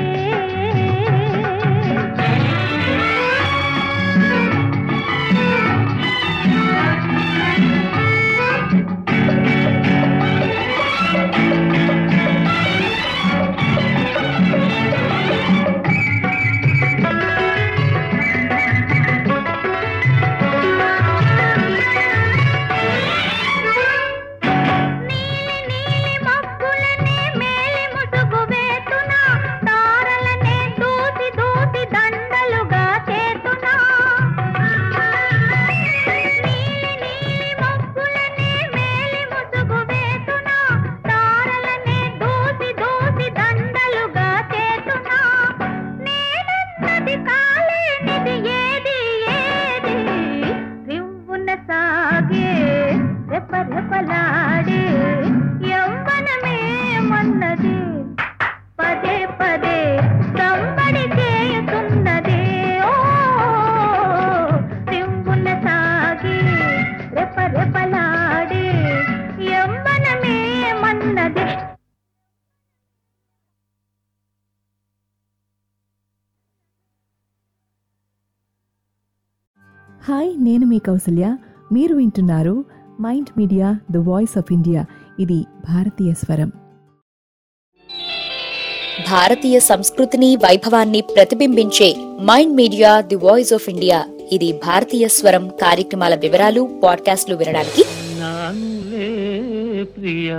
నీలి నీలి మబ్బులనే మేలి ముసుగు వేతునా తారలనే దూసి దూసి దండలుగా చేతునా నీలి నీలి మబ్బులనే మేలి ముసుగు వేతునా తారలనే దూసి దూసి దండలుగా చేతునా నేనన్నది కాలేనిది ఏది ఏది రివ్వున సాగే రెపరెపలాడే యవ్వనమే మన్నది పదే పదే సంబడి చేయుతున్నదే ఓ రివ్వున సాగే రెపరెపలాడే యవ్వనమే మన్నది హాయ్ నేను మీ కౌసల్య మీరు వింటున్నారు mind media the voice of India ఇది భారతీయ స్వరం భారతీయ సంస్కృతిని వైభవాన్ని ప్రతిబింబించే mind media the voice of India ఇది భారతీయ స్వరం కార్యక్రమాల వివరాలు పాడ్కాస్ట్లు వినడానికి నానులే ప్రియ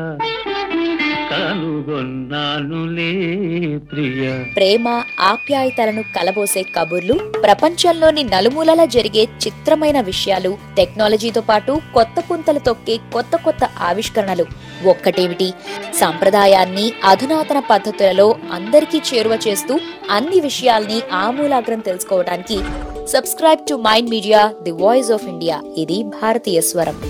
కనుగొన్నానులే ప్రియ ప్రేమ ఆప్యాయతలను కలబోసే కబుర్లు ప్రపంచంలోని నలుమూలలా జరిగే చిత్రమైన విషయాలు టెక్నాలజీతో పాటు కొత్త పుంతలు తొక్కే కొత్త కొత్త ఆవిష్కరణలు ఒక్కటేమిటి సంప్రదాయాన్ని అధునాతన పద్ధతులలో అందరికీ చేరువ చేస్తూ అన్ని విషయాల్ని ఆమూలాగ్రం తెలుసుకోవడానికి subscribe to mind media the voice of India ఇది భారతీయ స్వరం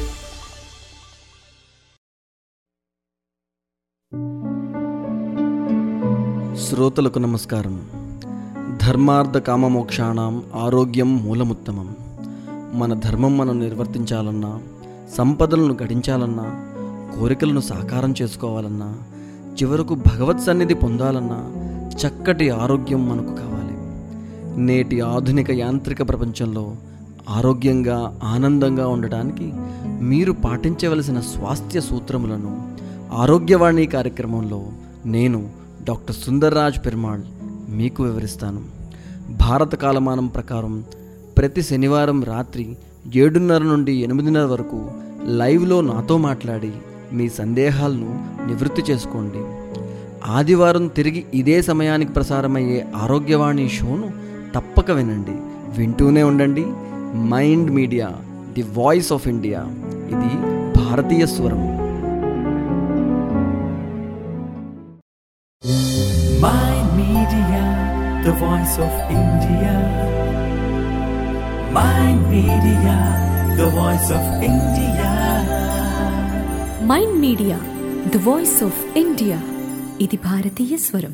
శ్రోతలకు నమస్కారం ధర్మార్థ కామమోక్షాణం ఆరోగ్యం మూలముత్తమం మన ధర్మం మనం నిర్వర్తించాలన్నా సంపదలను గడించాలన్నా కోరికలను సాకారం చేసుకోవాలన్నా చివరకు భగవత్ సన్నిధి పొందాలన్నా చక్కటి ఆరోగ్యం మనకు కావాలి నేటి ఆధునిక యాంత్రిక ప్రపంచంలో ఆరోగ్యంగా ఆనందంగా ఉండటానికి మీరు పాటించవలసిన స్వాస్థ్య సూత్రములను ఆరోగ్యవాణి కార్యక్రమంలో నేను డాక్టర్ సుందర్రాజ్ పెరుమాళ్ మీకు వివరిస్తాను భారత కాలమానం ప్రకారం ప్రతి శనివారం రాత్రి ఏడున్నర నుండి ఎనిమిదిన్నర వరకు లైవ్లో నాతో మాట్లాడి మీ సందేహాలను నివృత్తి చేసుకోండి ఆదివారం తిరిగి ఇదే సమయానికి ప్రసారమయ్యే ఆరోగ్యవాణి షోను తప్పక వినండి వింటూనే ఉండండి mind media the voice of India ఇది భారతీయ స్వరం Mind Media, the voice of India. Mind Media, the voice of India. Mind media the voice of India ఇది భారతీయ స్వరం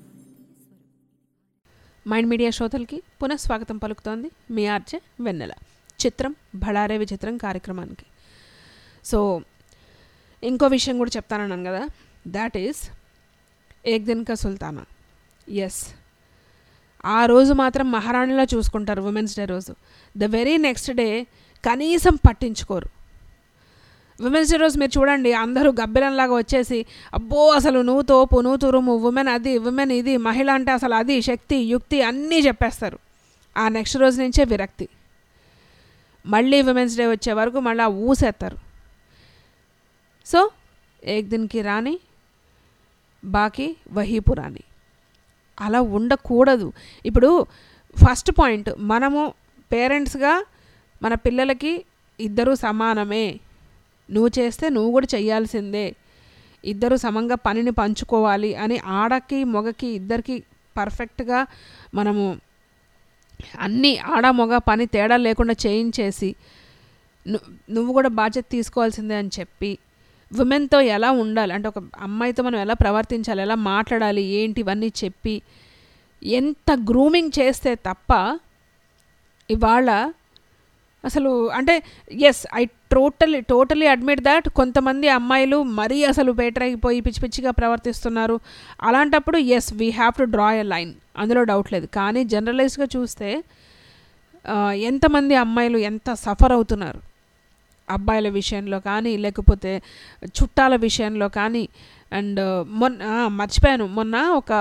మైండ్ మీడియా శ్రోతలకి పునఃస్వాగతం పలుకుతోంది మీ ఆర్జే వెన్నెల చిత్రం బళారే విచిత్రం కార్యక్రమానికి సో ఇంకో విషయం కూడా చెప్తానన్నాను కదా దాట్ ఈస్ ఏక్ దిన్ కా సుల్తానా ఎస్ ఆ రోజు మాత్రం మహారాణిలా చూసుకుంటారు ఉమెన్స్ డే రోజు ద వెరీ నెక్స్ట్ డే కనీసం పట్టించుకోరు ఉమెన్స్ డే రోజు మీరు చూడండి అందరూ గబ్బిలంలాగా వచ్చేసి అబ్బో అసలు నువ్వు తోపు నువ్వు తురుము ఉమెన్ అది ఉమెన్ ఇది మహిళ అంటే అసలు అది శక్తి యుక్తి అన్నీ చెప్పేస్తారు ఆ నెక్స్ట్ రోజు నుంచే విరక్తి మళ్ళీ ఉమెన్స్ డే వచ్చే వరకు మళ్ళీ ఆ ఊసేస్తారు సో ఏక్ దిన్కి రాని బాకీ వహీ పురాణి అలా ఉండకూడదు ఇప్పుడు ఫస్ట్ పాయింట్ మనము పేరెంట్స్గా మన పిల్లలకి ఇద్దరు సమానమే నువ్వు చేస్తే నువ్వు కూడా చెయ్యాల్సిందే ఇద్దరు సమంగా పనిని పంచుకోవాలి అని ఆడకి మొగకి ఇద్దరికి పర్ఫెక్ట్గా మనము అన్నీ ఆడ మొగ పని తేడా లేకుండా చేయించేసి ను- నువ్వు కూడా బాధ్యత తీసుకోవాల్సిందే అని చెప్పి ఉమెన్తో ఎలా ఉండాలి అంటే ఒక అమ్మాయితో మనం ఎలా ప్రవర్తించాలి ఎలా మాట్లాడాలి ఏంటి ఇవన్నీ చెప్పి ఎంత గ్రూమింగ్ చేస్తే తప్ప ఇవాళ అసలు అంటే yes I totally totally admit that కొంతమంది అమ్మాయిలు మరీ అసలు బేటరైపోయి పిచ్చి పిచ్చిగా ప్రవర్తిస్తున్నారు అలాంటప్పుడు yes we have to draw a line అందులో డౌట్ లేదు కానీ జనరలైజ్గా చూస్తే ఆ, ఎంతమంది అమ్మాయిలు ఎంత సఫర్ అవుతున్నారు అబ్బాయిల విషయంలో కానీ లేకపోతే చుట్టాల విషయంలో కానీ అండ్ మొన్న ఆ, మర్చిపోయాను మొన్న ఒక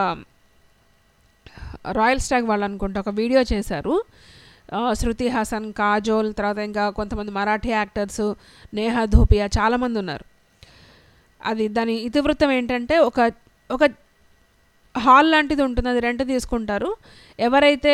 రాయల్ స్టాగ్ వాళ్ళు అనుకుంటా ఒక వీడియో చేశారు ఆ, శృతి హాసన్ కాజోల్ తర్వాత ఇంకా కొంతమంది మరాఠీ యాక్టర్స్ నేహా ధూపియా చాలామంది ఉన్నారు అది దాని ఇతివృత్తం ఏంటంటే ఒక ఒక హాల్ లాంటిది ఉంటుంది అది రెంట్ తీసుకుంటారు ఎవరైతే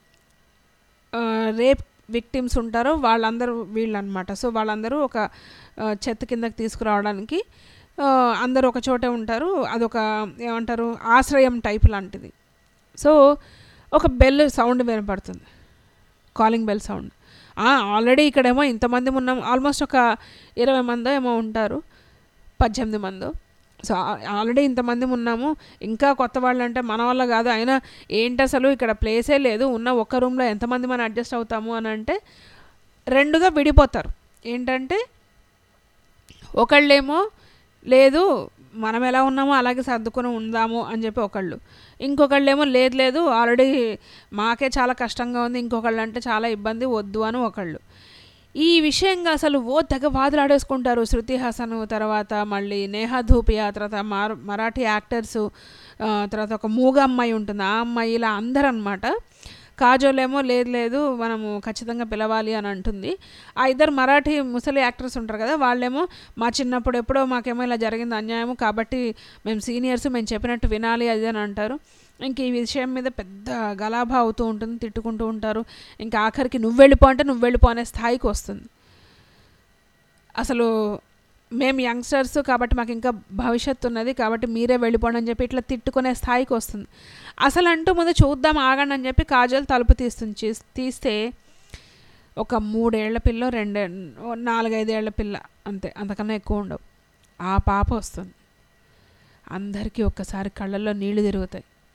రేప్ విక్టిమ్స్ ఉంటారో వాళ్ళందరూ వీళ్ళు అనమాట సో వాళ్ళందరూ ఒక ఆ, చెత్త కిందకి తీసుకురావడానికి ఆ, అందరూ ఒక చోటే ఉంటారు అదొక ఏమంటారు ఆశ్రయం టైప్ లాంటిది సో ఒక బెల్ సౌండ్ వినపడుతుంది కాలింగ్ బెల్ సౌండ్ ఆల్రెడీ ఇక్కడేమో ఇంతమంది ఉన్నాం ఆల్మోస్ట్ ఒక ఇరవై మందో ఏమో ఉంటారు పద్దెనిమిది మందో సో ఆల్రెడీ ఇంతమంది ఉన్నాము ఇంకా కొత్త వాళ్ళు అంటే మన వల్ల కాదు అయినా ఏంటి అసలు ఇక్కడ ప్లేసే లేదు ఉన్న ఒక్క రూమ్లో ఎంతమంది మనం అడ్జస్ట్ అవుతాము అని అంటే రెండుగా విడిపోతారు ఏంటంటే ఒకళ్ళేమో లేదు మనం ఎలా ఉన్నామో అలాగే సర్దుకొని ఉందాము అని చెప్పి ఒకళ్ళు ఇంకొకళ్ళేమో లేదు లేదు ఆల్రెడీ మాకే చాలా కష్టంగా ఉంది ఇంకొకళ్ళు అంటే చాలా ఇబ్బంది వద్దు అని ఒకళ్ళు ఈ విషయంగా అసలు ఓ తెగ వాదులాడేసుకుంటారు శృతి హాసన్ తర్వాత మళ్ళీ నేహా ధూపియా తర్వాత మార్ మరాఠీ యాక్టర్సు ఆ, తర్వాత ఒక మూగ అమ్మాయి ఉంటుంది ఆ అమ్మాయి ఇలా అందరూ అనమాట కాజోలేమో లేదు లేదు మనము ఖచ్చితంగా పిలవాలి అని అంటుంది ఆ ఇద్దరు మరాఠీ ముసలి యాక్టర్స్ ఉంటారు కదా వాళ్ళేమో మా చిన్నప్పుడు ఎప్పుడో మాకేమో ఇలా జరిగింది అన్యాయము కాబట్టి మేము సీనియర్స్ మేము చెప్పినట్టు వినాలి అది అని అంటారు ఇంక ఈ విషయం మీద పెద్ద గలాభా అవుతూ ఉంటుంది తిట్టుకుంటూ ఉంటారు ఇంకా ఆఖరికి నువ్వు వెళ్ళిపో అంటే నువ్వు వెళ్ళిపో అనే స్థాయికి వస్తుంది అసలు మేము యంగ్స్టర్స్ కాబట్టి మాకు ఇంకా భవిష్యత్తు ఉన్నది కాబట్టి మీరే వెళ్ళిపోండి అని చెప్పి ఇట్లా తిట్టుకునే స్థాయికి వస్తుంది అసలు అంటూ ముందు చూద్దాం ఆగండి అని చెప్పి కాజల్ తలుపు తీస్తుంది చీస్- తీస్తే ఒక మూడేళ్ల పిల్ల రెండే ఓ నాలుగైదేళ్ల పిల్ల అంతే అంతకన్నా ఎక్కువ ఉండవు ఆ పాప వస్తుంది అందరికీ ఒక్కసారి కళ్ళల్లో నీళ్లు తిరుగుతాయి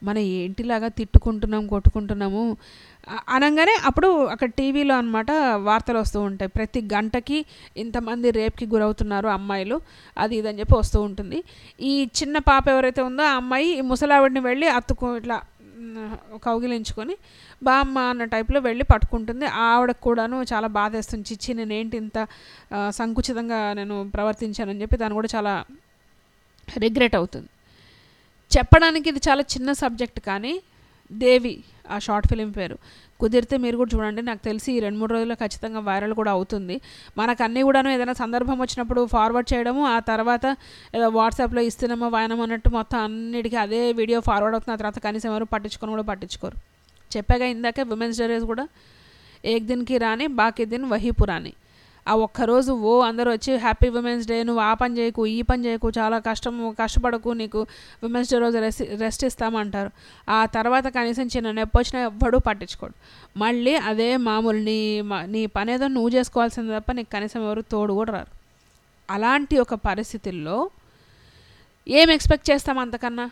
మన ఏంటిలాగా తిట్టుకుంటున్నాం కొట్టుకుంటున్నాము అ- అనగానే అప్పుడు అక్కడ టీవీలో అనమాట వార్తలు వస్తూ ఉంటాయి ప్రతి గంటకి ఇంతమంది రేప్కి గురవుతున్నారు అమ్మాయిలు అది ఇదని చెప్పి వస్తూ ఉంటుంది ఈ చిన్న పాప ఎవరైతే ఉందో ఆ అమ్మాయి ఈ ముసలావిడిని వెళ్ళి అత్తుకు ఇట్లా మ్, కౌగిలించుకొని బామ్మ అన్న టైప్లో వెళ్ళి పట్టుకుంటుంది ఆవిడకు కూడాను చాలా బాధేస్తుంది చిచ్చి నేనేంటి ఇంత ఆ, సంకుచితంగా నేను ప్రవర్తించానని చెప్పి దాన్ని కూడా చాలా రిగ్రెట్ అవుతుంది చెప్పడానికి ఇది చాలా చిన్న సబ్జెక్ట్ కానీ దేవి ఆ షార్ట్ ఫిలిం పేరు కుదిరితే మీరు కూడా చూడండి నాకు తెలిసి ఈ రెండు మూడు రోజుల్లో ఖచ్చితంగా వైరల్ కూడా అవుతుంది మనకు అన్నీ కూడాను ఏదైనా సందర్భం వచ్చినప్పుడు ఫార్వర్డ్ చేయడము ఆ తర్వాత ఏదో వాట్సాప్లో ఇస్తున్నామో వాయనమో అన్నట్టు మొత్తం అన్నిటికీ అదే వీడియో ఫార్వర్డ్ అవుతున్న తర్వాత కనీసం ఎవరు పట్టించుకొని కూడా పట్టించుకోరు చెప్పాగా ఇందాకే విమెన్స్ డే రోజు కూడా ఏక్ దిన్కి రాని బాకీ దిన్ వహీ పురాని ఆ ఒక్కరోజు ఓ అందరూ వచ్చి హ్యాపీ విమెన్స్ డే నువ్వు ఆ పని చేయకు ఈ పని చేయకు చాలా కష్టం కష్టపడకు నీకు విమెన్స్ డే రోజు రెస్ట్ రెస్ట్ ఇస్తామంటారు ఆ తర్వాత కనీసం చిన్న నొప్పి వచ్చినా ఎవ్వడూ పట్టించుకోడు మళ్ళీ అదే మామూలు నీ మ- నీ పని ఏదో నువ్వు చేసుకోవాల్సింది తప్ప నీకు కనీసం ఎవరు తోడు కూడా రారు అలాంటి ఒక పరిస్థితుల్లో ఏం ఎక్స్పెక్ట్ చేస్తాం అంతకన్నా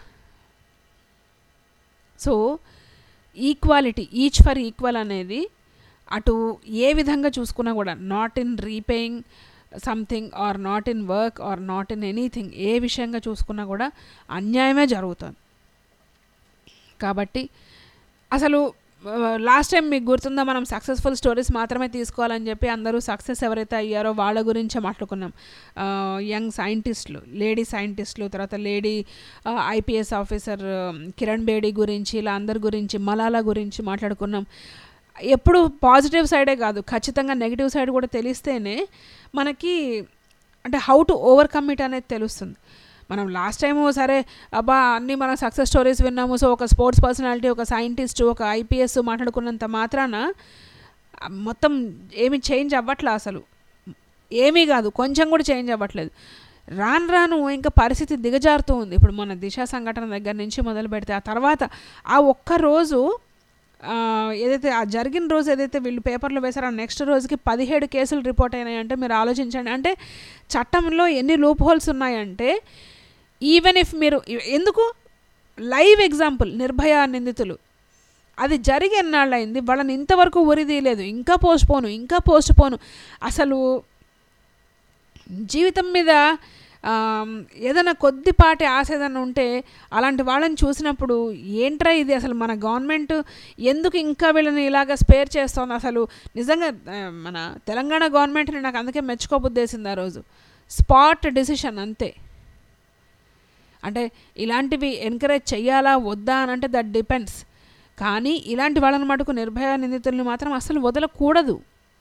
so equality each for equal అనేది అటు ఏ విధంగా చూసుకున్నా కూడా not in repaying something or not in work or not in anything ఏ విషయంగా చూసుకున్నా కూడా అన్యాయమే జరుగుతుంది కాబట్టి అసలు లాస్ట్ టైం మీకు గుర్తుందా మనం సక్సెస్ఫుల్ స్టోరీస్ మాత్రమే తీసుకోవాలని చెప్పి అందరూ సక్సెస్ ఎవరైతే అయ్యారో వాళ్ళ గురించే మాట్లాడుకున్నాం యంగ్ సైంటిస్టులు లేడీ సైంటిస్టులు తర్వాత lady IPS officer Kiran Bedi గురించి ఇలా అందరి గురించి మలాలా గురించి మాట్లాడుకున్నాం ఎప్పుడు పాజిటివ్ సైడే కాదు ఖచ్చితంగా నెగిటివ్ సైడ్ కూడా తెలిస్తేనే మనకి అంటే హౌ టు ఓవర్కమ్ ఇట్ అనేది తెలుస్తుంది మనం లాస్ట్ టైం సరే అబ్బా అన్నీ మనం సక్సెస్ స్టోరీస్ విన్నాము సో ఒక స్పోర్ట్స్ పర్సనాలిటీ ఒక సైంటిస్ట్ ఒక ఐపీఎస్ మాట్లాడుకున్నంత మాత్రాన ఆ, మొత్తం ఏమి చేంజ్ అవ్వట్లే అసలు ఏమీ కాదు కొంచెం కూడా చేంజ్ అవ్వట్లేదు రాను రాను ఇంకా పరిస్థితి దిగజారుతూ ఉంది ఇప్పుడు మన దిశ సంఘటన దగ్గర నుంచి మొదలు పెడితే ఆ తర్వాత ఆ ఒక్క రోజు ఆ, ఏదైతే ఆ జరిగిన రోజు ఏదైతే వీళ్ళు పేపర్లో వేశారో ఆ నెక్స్ట్ రోజుకి పదిహేడు కేసులు రిపోర్ట్ అయినాయంటే మీరు ఆలోచించండి అంటే చట్టంలో ఎన్ని లూప్ హోల్స్ ఉన్నాయంటే ఈవెన్ ఇఫ్ మీరు ఎందుకు లైవ్ ఎగ్జాంపుల్ నిర్భయ నిందితులు అది జరిగి ఎన్నాళ్ళయింది వాళ్ళని ఇంతవరకు ఉరి తీయలేదు ఇంకా పోస్ట్ పోను ఇంకా పోస్ట్ పోను అసలు జీవితం మీద ఆ, ఏదైనా కొద్దిపాటి ఆశ ఏదైనా ఉంటే అలాంటి వాళ్ళని చూసినప్పుడు ఏంట్రా ఇది అసలు మన గవర్నమెంట్ ఎందుకు ఇంకా వీళ్ళని ఇలాగ స్పేర్ చేస్తోంది అసలు నిజంగా ఆ, మన తెలంగాణ గవర్నమెంట్ని నాకు అందుకే మెచ్చుకోబుద్దేసింది ఆ రోజు స్పాట్ డెసిషన్ అంతే అంటే ఇలాంటివి ఎంకరేజ్ చెయ్యాలా వద్దా అని అంటే దట్ డిపెండ్స్ కానీ ఇలాంటి వాళ్ళని మటుకు నిర్భయ నిందితుల్ని మాత్రం అసలు వదలకూడదు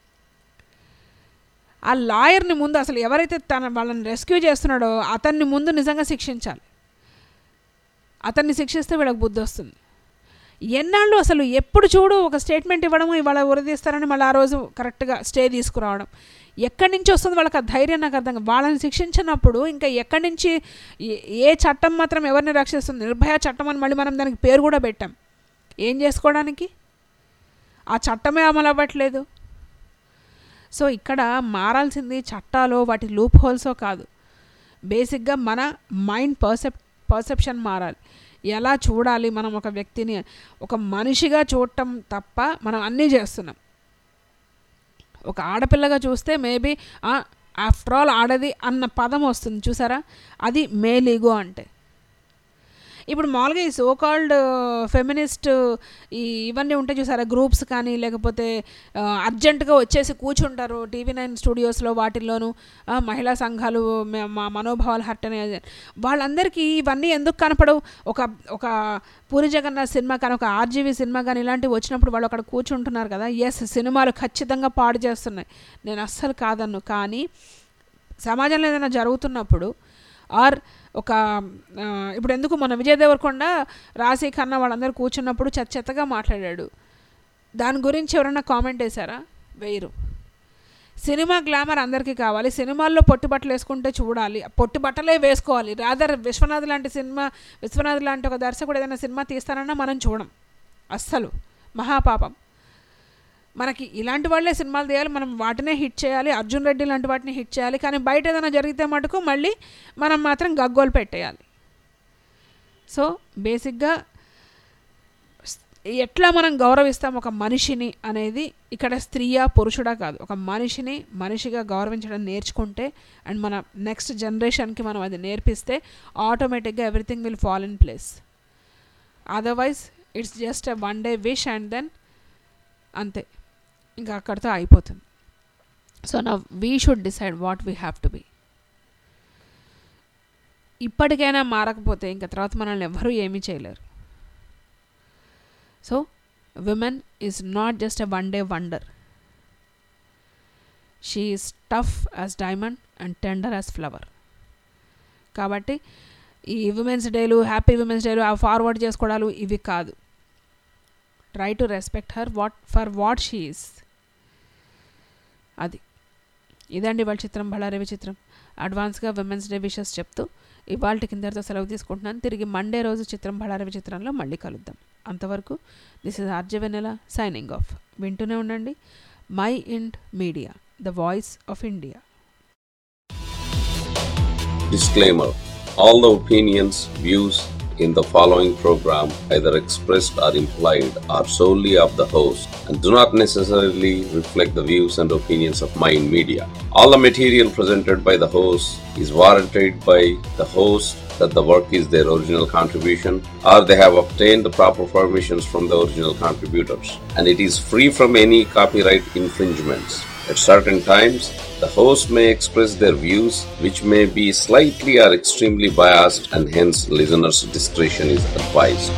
ఆ లాయర్ని ముందు అసలు ఎవరైతే తన వాళ్ళని రెస్క్యూ చేస్తున్నాడో అతన్ని ముందు నిజంగా శిక్షించాలి అతన్ని శిక్షిస్తే వీళ్ళకి బుద్ధి వస్తుంది ఎన్నాళ్ళు అసలు ఎప్పుడు చూడు ఒక స్టేట్మెంట్ ఇవ్వడము ఇవాళ ఉరదీస్తారని మళ్ళీ ఆ రోజు కరెక్ట్గా స్టే తీసుకురావడం ఎక్కడి నుంచి వస్తుంది వాళ్ళకి ఆ ధైర్యం నాకు అర్థం కాదు. వాళ్ళని శిక్షించినప్పుడు ఇంకా ఎక్కడి నుంచి ఏ- ఏ చట్టం మాత్రం ఎవరిని రక్షిస్తుంది నిర్భయ చట్టం అని మళ్ళీ మనం దానికి పేరు కూడా పెట్టాం ఏం చేసుకోవడానికి ఆ చట్టమే అమలు అవ్వట్లేదు సో ఇక్కడ మారాల్సింది చట్టాలో వాటి లూప్ హోల్సో కాదు బేసిక్గా మన మైండ్ పర్సెప్ పర్సెప్షన్ మారాలి ఎలా చూడాలి మనం ఒక వ్యక్తిని ఒక మనిషిగా చూడటం తప్ప మనం అన్నీ చేస్తున్నాం ఒక ఆడపిల్లగా చూస్తే మేబీ ఆఫ్టర్ ఆల్ ఆడది అన్న పదం వస్తుంది చూసారా అది మేలీగో అంటే ఇప్పుడు మామూలుగా ఈ సో కాల్డ్ ఫెమినిస్ట్ ఈ ఇవన్నీ ఉంటాయి చూసారా గ్రూప్స్ కానీ లేకపోతే అర్జెంటుగా వచ్చేసి కూర్చుంటారు టీవీ నైన్ స్టూడియోస్లో వాటిల్లోనూ ఆ, మహిళా సంఘాలు మే- మా మనోభావాలు హర్ట్ అనే వాళ్ళందరికీ ఇవన్నీ ఎందుకు కనపడవు ఒక ఒక పూరి జగన్నాథ్ సినిమా కానీ ఒక ఆర్జీవీ సినిమా కానీ ఇలాంటివి వచ్చినప్పుడు వాళ్ళు అక్కడ కూర్చుంటున్నారు కదా ఎస్ సినిమాలు ఖచ్చితంగా పాడు చేస్తున్నాయి నేను అస్సలు కాదన్ను కానీ సమాజంలో ఏదైనా జరుగుతున్నప్పుడు ఆర్ ఒక ఆ, ఇప్పుడు ఎందుకు మన విజయ్ దేవరకొండ రాశి ఖన్నా వాళ్ళందరూ కూర్చున్నప్పుడు చెత్త చెత్తగా మాట్లాడాడు దాని గురించి ఎవరైనా కామెంట్ వేశారా వేయరు సినిమా గ్లామర్ అందరికీ కావాలి సినిమాల్లో పొట్టి బట్టలు వేసుకుంటే చూడాలి పొట్టి బట్టలే వేసుకోవాలి రాదర్ విశ్వనాథ్ లాంటి సినిమా విశ్వనాథ్ లాంటి ఒక దర్శకుడు ఏదైనా సినిమా తీస్తానన్నా మనం చూడం అస్సలు మహాపాపం మనకి ఇలాంటి వాళ్ళే సినిమాలు తీయాలి మనం వాటినే హిట్ చేయాలి అర్జున్ రెడ్డి లాంటి వాటిని హిట్ చేయాలి కానీ బయట ఏదైనా జరిగితే మటుకు మళ్ళీ మనం మాత్రం గగ్గోలు పెట్టేయాలి సో బేసిక్గా ఎట్లా మనం గౌరవిస్తాం ఒక మనిషిని అనేది ఇక్కడ స్త్రీయా పురుషుడా కాదు ఒక మనిషిని మనిషిగా గౌరవించడం నేర్చుకుంటే అండ్ మన నెక్స్ట్ జనరేషన్కి మనం అది నేర్పిస్తే ఆటోమేటిక్గా everything will fall in place otherwise it's just a one day wish and then అంతే ఇంకా అక్కడితో అయిపోతుంది సో నా we should decide what we have to be ఇప్పటికైనా మారకపోతే ఇంకా తర్వాత మనల్ని ఎవ్వరూ ఏమీ చేయలేరు so women is not just a one day wonder she is tough as diamond and tender as flower కాబట్టి ఈ విమెన్స్ డేలు హ్యాపీ విమెన్స్ డేలు ఆ ఫార్వర్డ్ చేసుకోవడాలు ఇవి కాదు try to respect her what for what she is అది ఇదండి వాళ్ళ చిత్రం బళారవి చిత్రం అడ్వాన్స్గా విమెన్స్ డే విషెస్ చెప్తూ ఇవాళ కిందరితో సెలవు తీసుకుంటున్నాను తిరిగి మండే రోజు చిత్రం బళారవి చిత్రంలో మళ్ళీ కలుద్దాం అంతవరకు this is RJ Vennela signing off వింటూనే ఉండండి mind media the voice of India Disclaimer All the opinions, views in the following program, either expressed or implied, are solely of the host and do not necessarily reflect the views and opinions of Mind Media. All the material presented by the host is warranted by the host that the work is their original contribution or they have obtained the proper permissions from the original contributors and it is free from any copyright infringements. At certain times, the host may express their views, which may be slightly or extremely biased, and hence listeners' discretion is advised.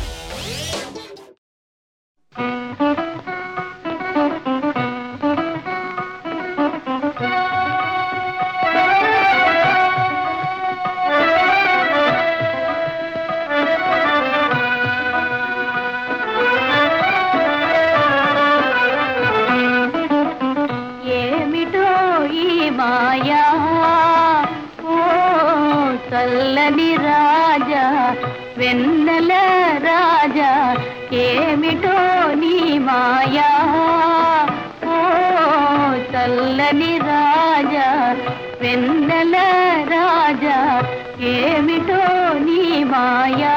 ఏమిటో ఈ మాయా ఓ చల్లని రాజా వెన్నెల రాజా ఏమిటో నీ మాయా ఓ చల్లని రాజా వెన్నెల రాజా ఏమిటో నీ మాయా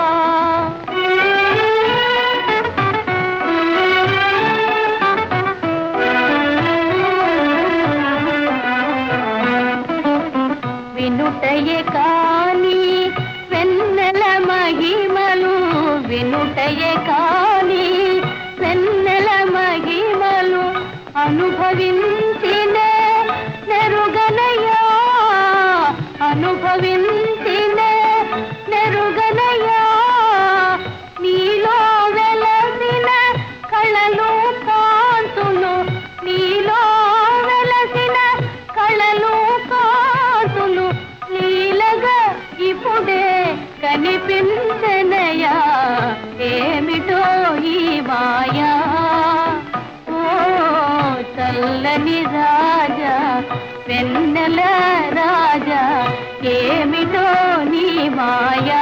వినుటయే కాని వెన్నెల మహిమలు వినుటయే కాని వెన్నెల మహిమలు అనుభవించినే నెరుగనయా అనుభవించినే నెరుగనయా నీలో వెలసిన కళలు కాంతులు నీలో వెలసిన కళలు కాంతులు నీలగా ఇప్పుడే కనిపించనయా ఏమిటో ఈ మాయా ఓ చల్లని రాజా వెన్నెల రాజా ఏమిటో నీ మాయా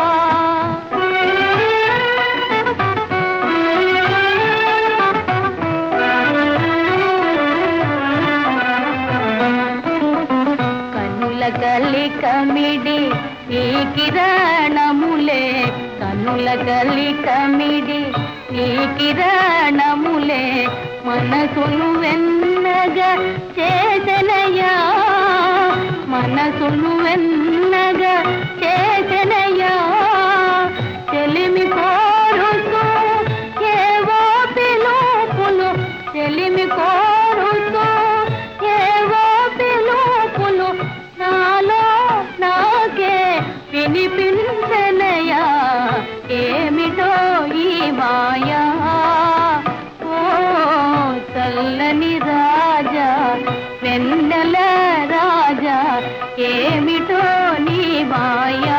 కనుల గలి కమిడి ఈ కిరణములే కనుల గలి కమిడి ఈ కిరణములే మనసును వెన్నగా చేసనయా మనసును వెన్నగా చేసనయా చెలిమి కోరుతూ ఏవో పిలుపులు చెలిమి కోరుతూ ఏవో పిలుపులు నాలో నాకే వినిపించనయా ఏమిటో ఈ మాయా ఓ చల్లని రాజా వెన్నెల రాజా ఏమిటో నీ మాయా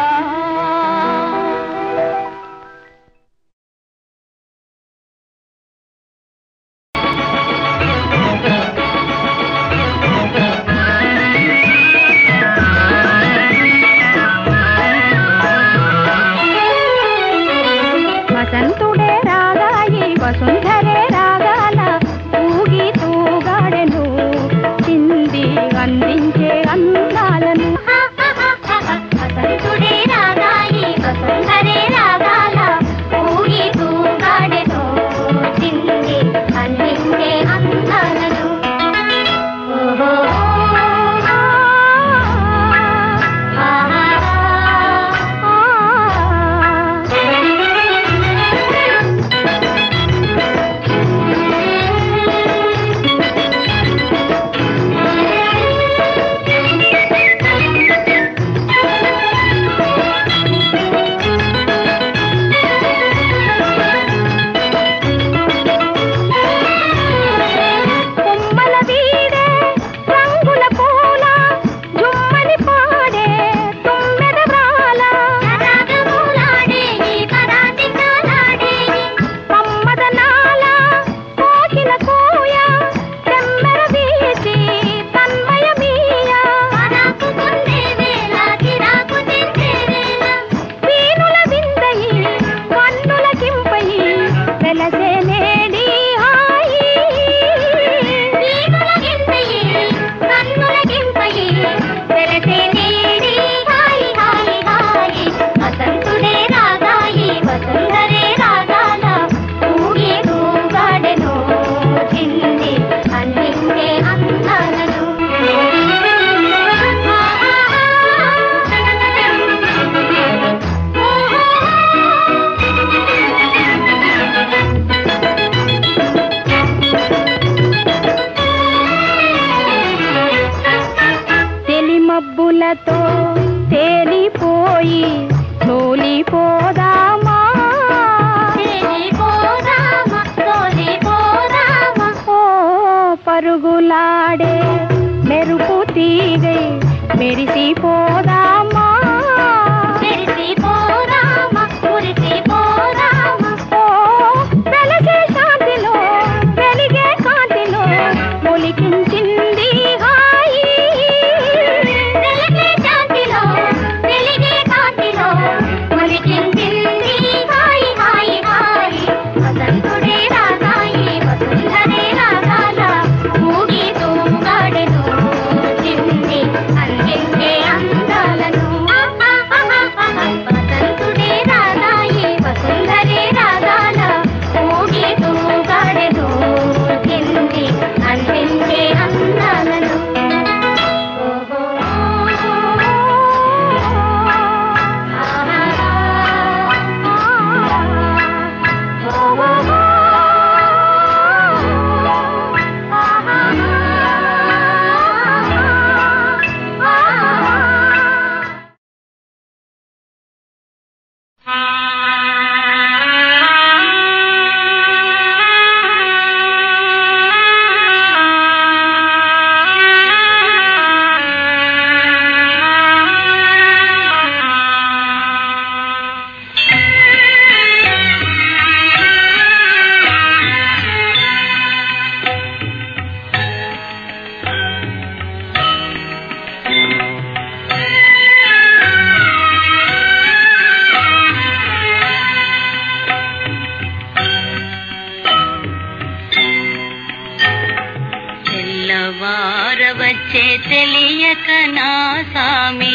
ఆ తేనెలతో తేలిపోయి తోలిపోదామా తేలిపోదామా తోలిపోదామా ఓ పరుగులాడే మెరుపు తీగై మెరిసిపోదామా మెరిసిపోదామా మురిసిపోదామా ఓ వెలగే శాంతిలో వెలిగే కాంతిలో మొలికించింది హాయి వెలిగే శాంతిలో వెలిగే కాంతిలో మొలికించింది హాయి హాయి హాయి వసంతుడే రాగాయి వసుంధరే రాగాల మూగి తూగాడెను చింది అందించే అందాలను వసంతుడే రాగాయి వసుంధరే రాగాల మూగి తూగాడెను చింది అందించే అందాలను తెల్లవారవచ్చే తెలియక నా సామి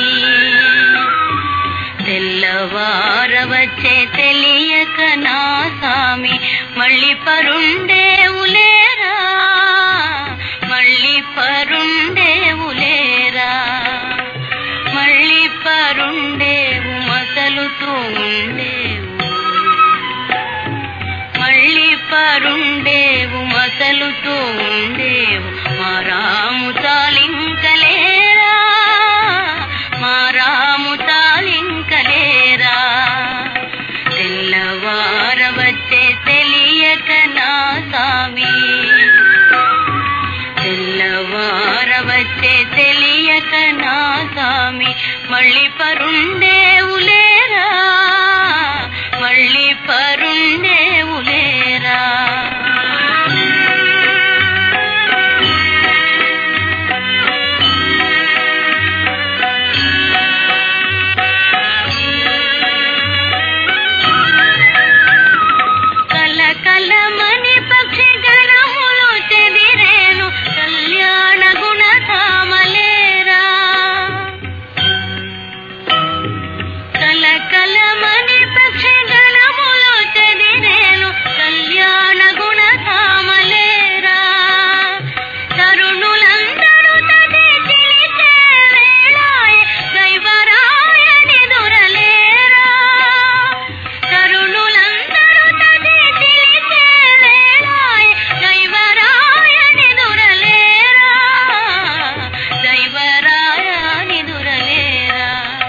తెల్లవారవచ్చే తెలియక నా సామి మళ్ళీ పరుండేవులేరా మళ్ళీ పరుండేవులేరా మళ్ళీ పరుండేవు మసలుతూ ఉండేవు మళ్ళీ పరుండేవు మసలుతూ ఉండేవు మా రాము తాలింకలేరా మా రాము తాలింకలేరా తెల్లవారవచ్చే తెలియక నా సామి తెల్లవారవచ్చే తెలియక నా సామి మళ్ళీ పరుండేవులేరా మళ్ళీ పరుండేవులేరా కల కలమని పక్షి గణములు చెదిరేను కళ్యాణ గుణధామలేరా కల కలమని పక్షి గణములు చెదిరేను కళ్యాణ గుణధామలేరా తరుణులందరూ తది చిలిచే వేళాయే దైవరాయని దురలేరా తరుణులందరూ తది చిలిచే వేళాయే దైవరాయని దురలేరా దైవరాయని దురలేరా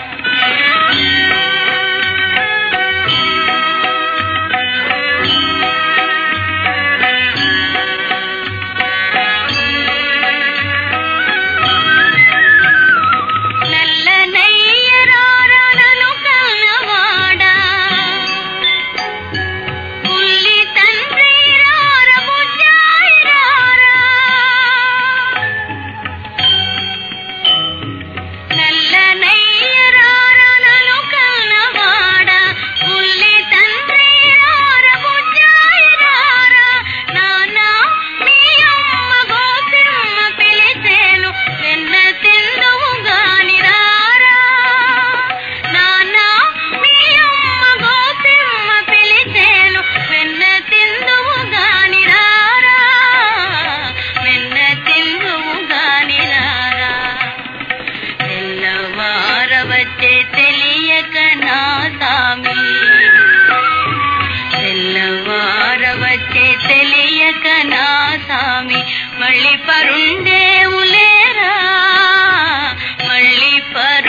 నల్లనయ్యరారనను కన్నవాడా పుల్లి తండ్రి రార బుజ్జాయి రారా నల్లనయ్యరారనను కన్నవాడా పుల్లి తండ్రి రార బుజ్జాయి రారా నానా మీ అమ్మ గోపిమ్మ పిలిచేను వెన్న తిందువు గాని రారా నానా మీ అమ్మ గోపిమ్మ పిలిచేను వెన్న తిందువు గాని రారా వెన్న తిందువు గాని రారా తెల్లవారవచ్చే తెలియక నా సామి తెల్లవారవచ్చే తెలియక నా సామి మళ్ళీ పరుండేవులేరా మళ్ళీ పరు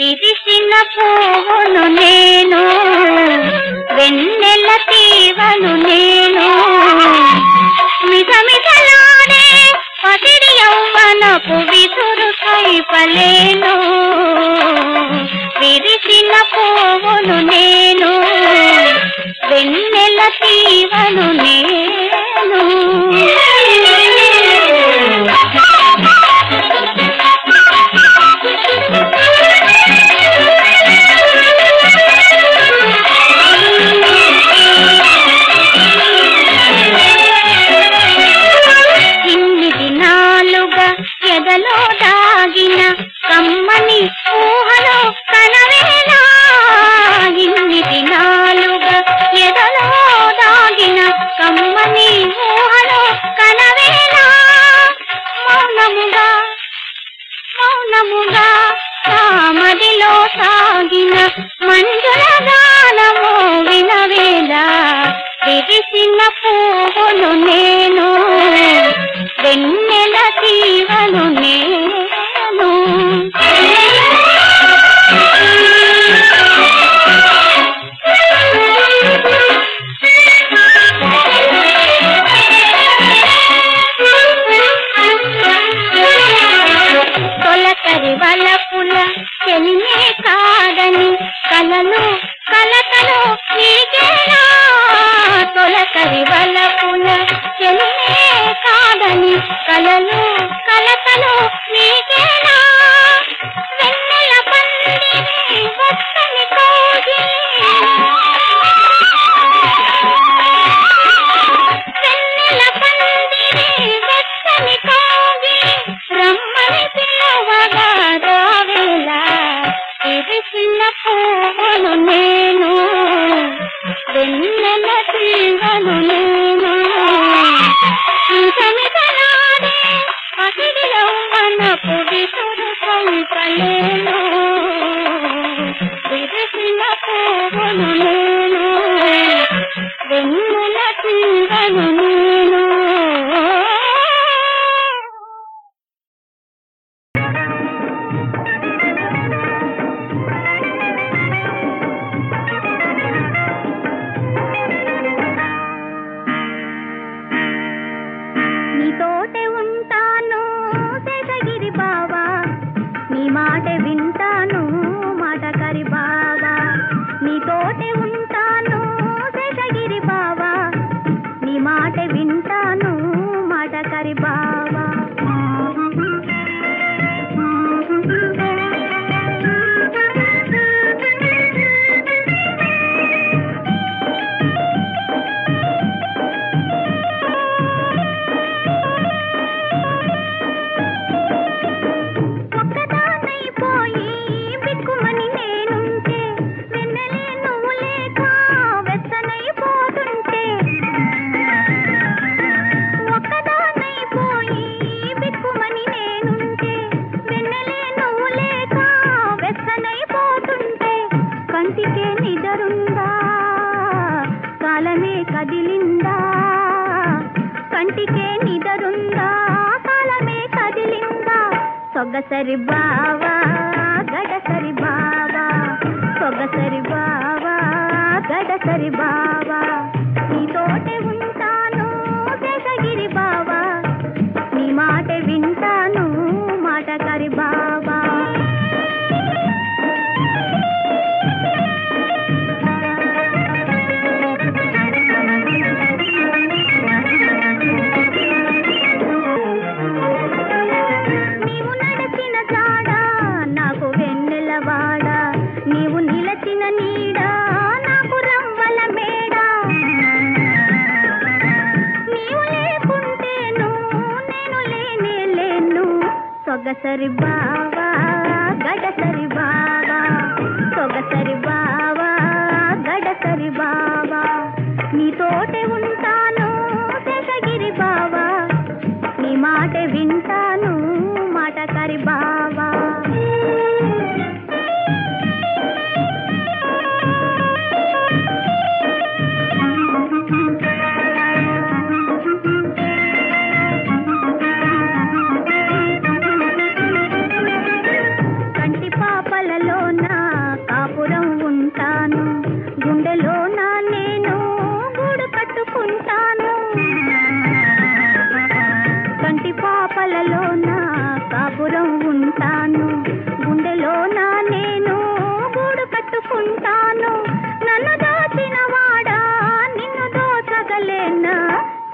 విరిసిన పువ్వును నేను వెన్నెల తీవను నేను మిసమిసలాడే పసిడి యౌవనపు విసురు కైపలేను విరిసిన పువ్వును నేను వెన్నెల తీవను నేను ఇన్ని దినాలుగా ఎదలో దాగిన కమ్మని ఊహలో కనవేలా ఇన్ని దినాలుగా ఎదలో దాగిన కమ్మని ఊహలో కనవేలా మౌనముగా మౌనముగా సామదిలో సాగిన మంజుల గానము వినవేళ విరిసిన పువ్వును నేను వెన్నెల తీవను నేను తొలకరి వలపుల చెలిమే కాదని కలలు కలకలు నీకేనా తొలకరి వలపుల చెలిమే కాదని కలలు కలకలు నీకేనా వెన్నెల పందిరి వత్తని వెన్నెల పందిరి వెచ్చని కోగి రమ్మని పిలవగా రావేలా విరిసిన పువ్వును నేను వెన్నెల తీగను నేను సమితలాడే పసిడిలో మన పుడి సంపలేను విరిసిన పువ్వును నేను వెన్నెల తీగను నేను నీతోటే ఉంటాను శేషగిరి బావా నీ మాట వింటాను మాట కరి బావా నీతోటే ఉంటాను శేషగిరి బావా నీ మాట వింటాను మాట కరి బావా ఒక్కదానైపోయి బిక్కుమని నేనుంటే వెన్నెలే నువ్వు లేక వెచ్చనైపోతుంటే ఒక్కదానైపోయి బిక్కుమని నేనుంటే వెన్నెలే నువ్వు లేక వెచ్చనైపోతుంటే కంటికే నిదరుందా కాలమే కదిలిందా కంటికే నిదరుందా కాలమే కదిలిందా సొగసరి బావా గడసరి బావా సొగసరి బావా గడసరి బావా నీతోటే ఉంటాను శేషగిరి బావా నీ మాట వింటాను మాట కరి బావా నీవు నడిచిన జాడ నాకు వెన్నెలవాడ నీవు నిలచిన నీడ నాకు రంవల మేడ నీవు లేకుంటేను నేను లేనే లేను సొగసరి బావా గడసరి బావా సొగసరి బావా గడసరి బావా నీతోటే ఉంటాను శేషగిరి బావా నీ మాట వింటాను మాట కరి బావా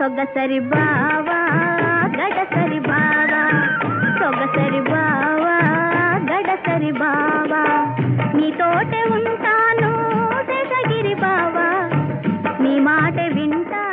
సొగసరి బావా గడసరి బావా సొగసరి బావా గడసరి బావా నీతోటే ఉంటాను శేషగిరి బావా నీ మాట వింటా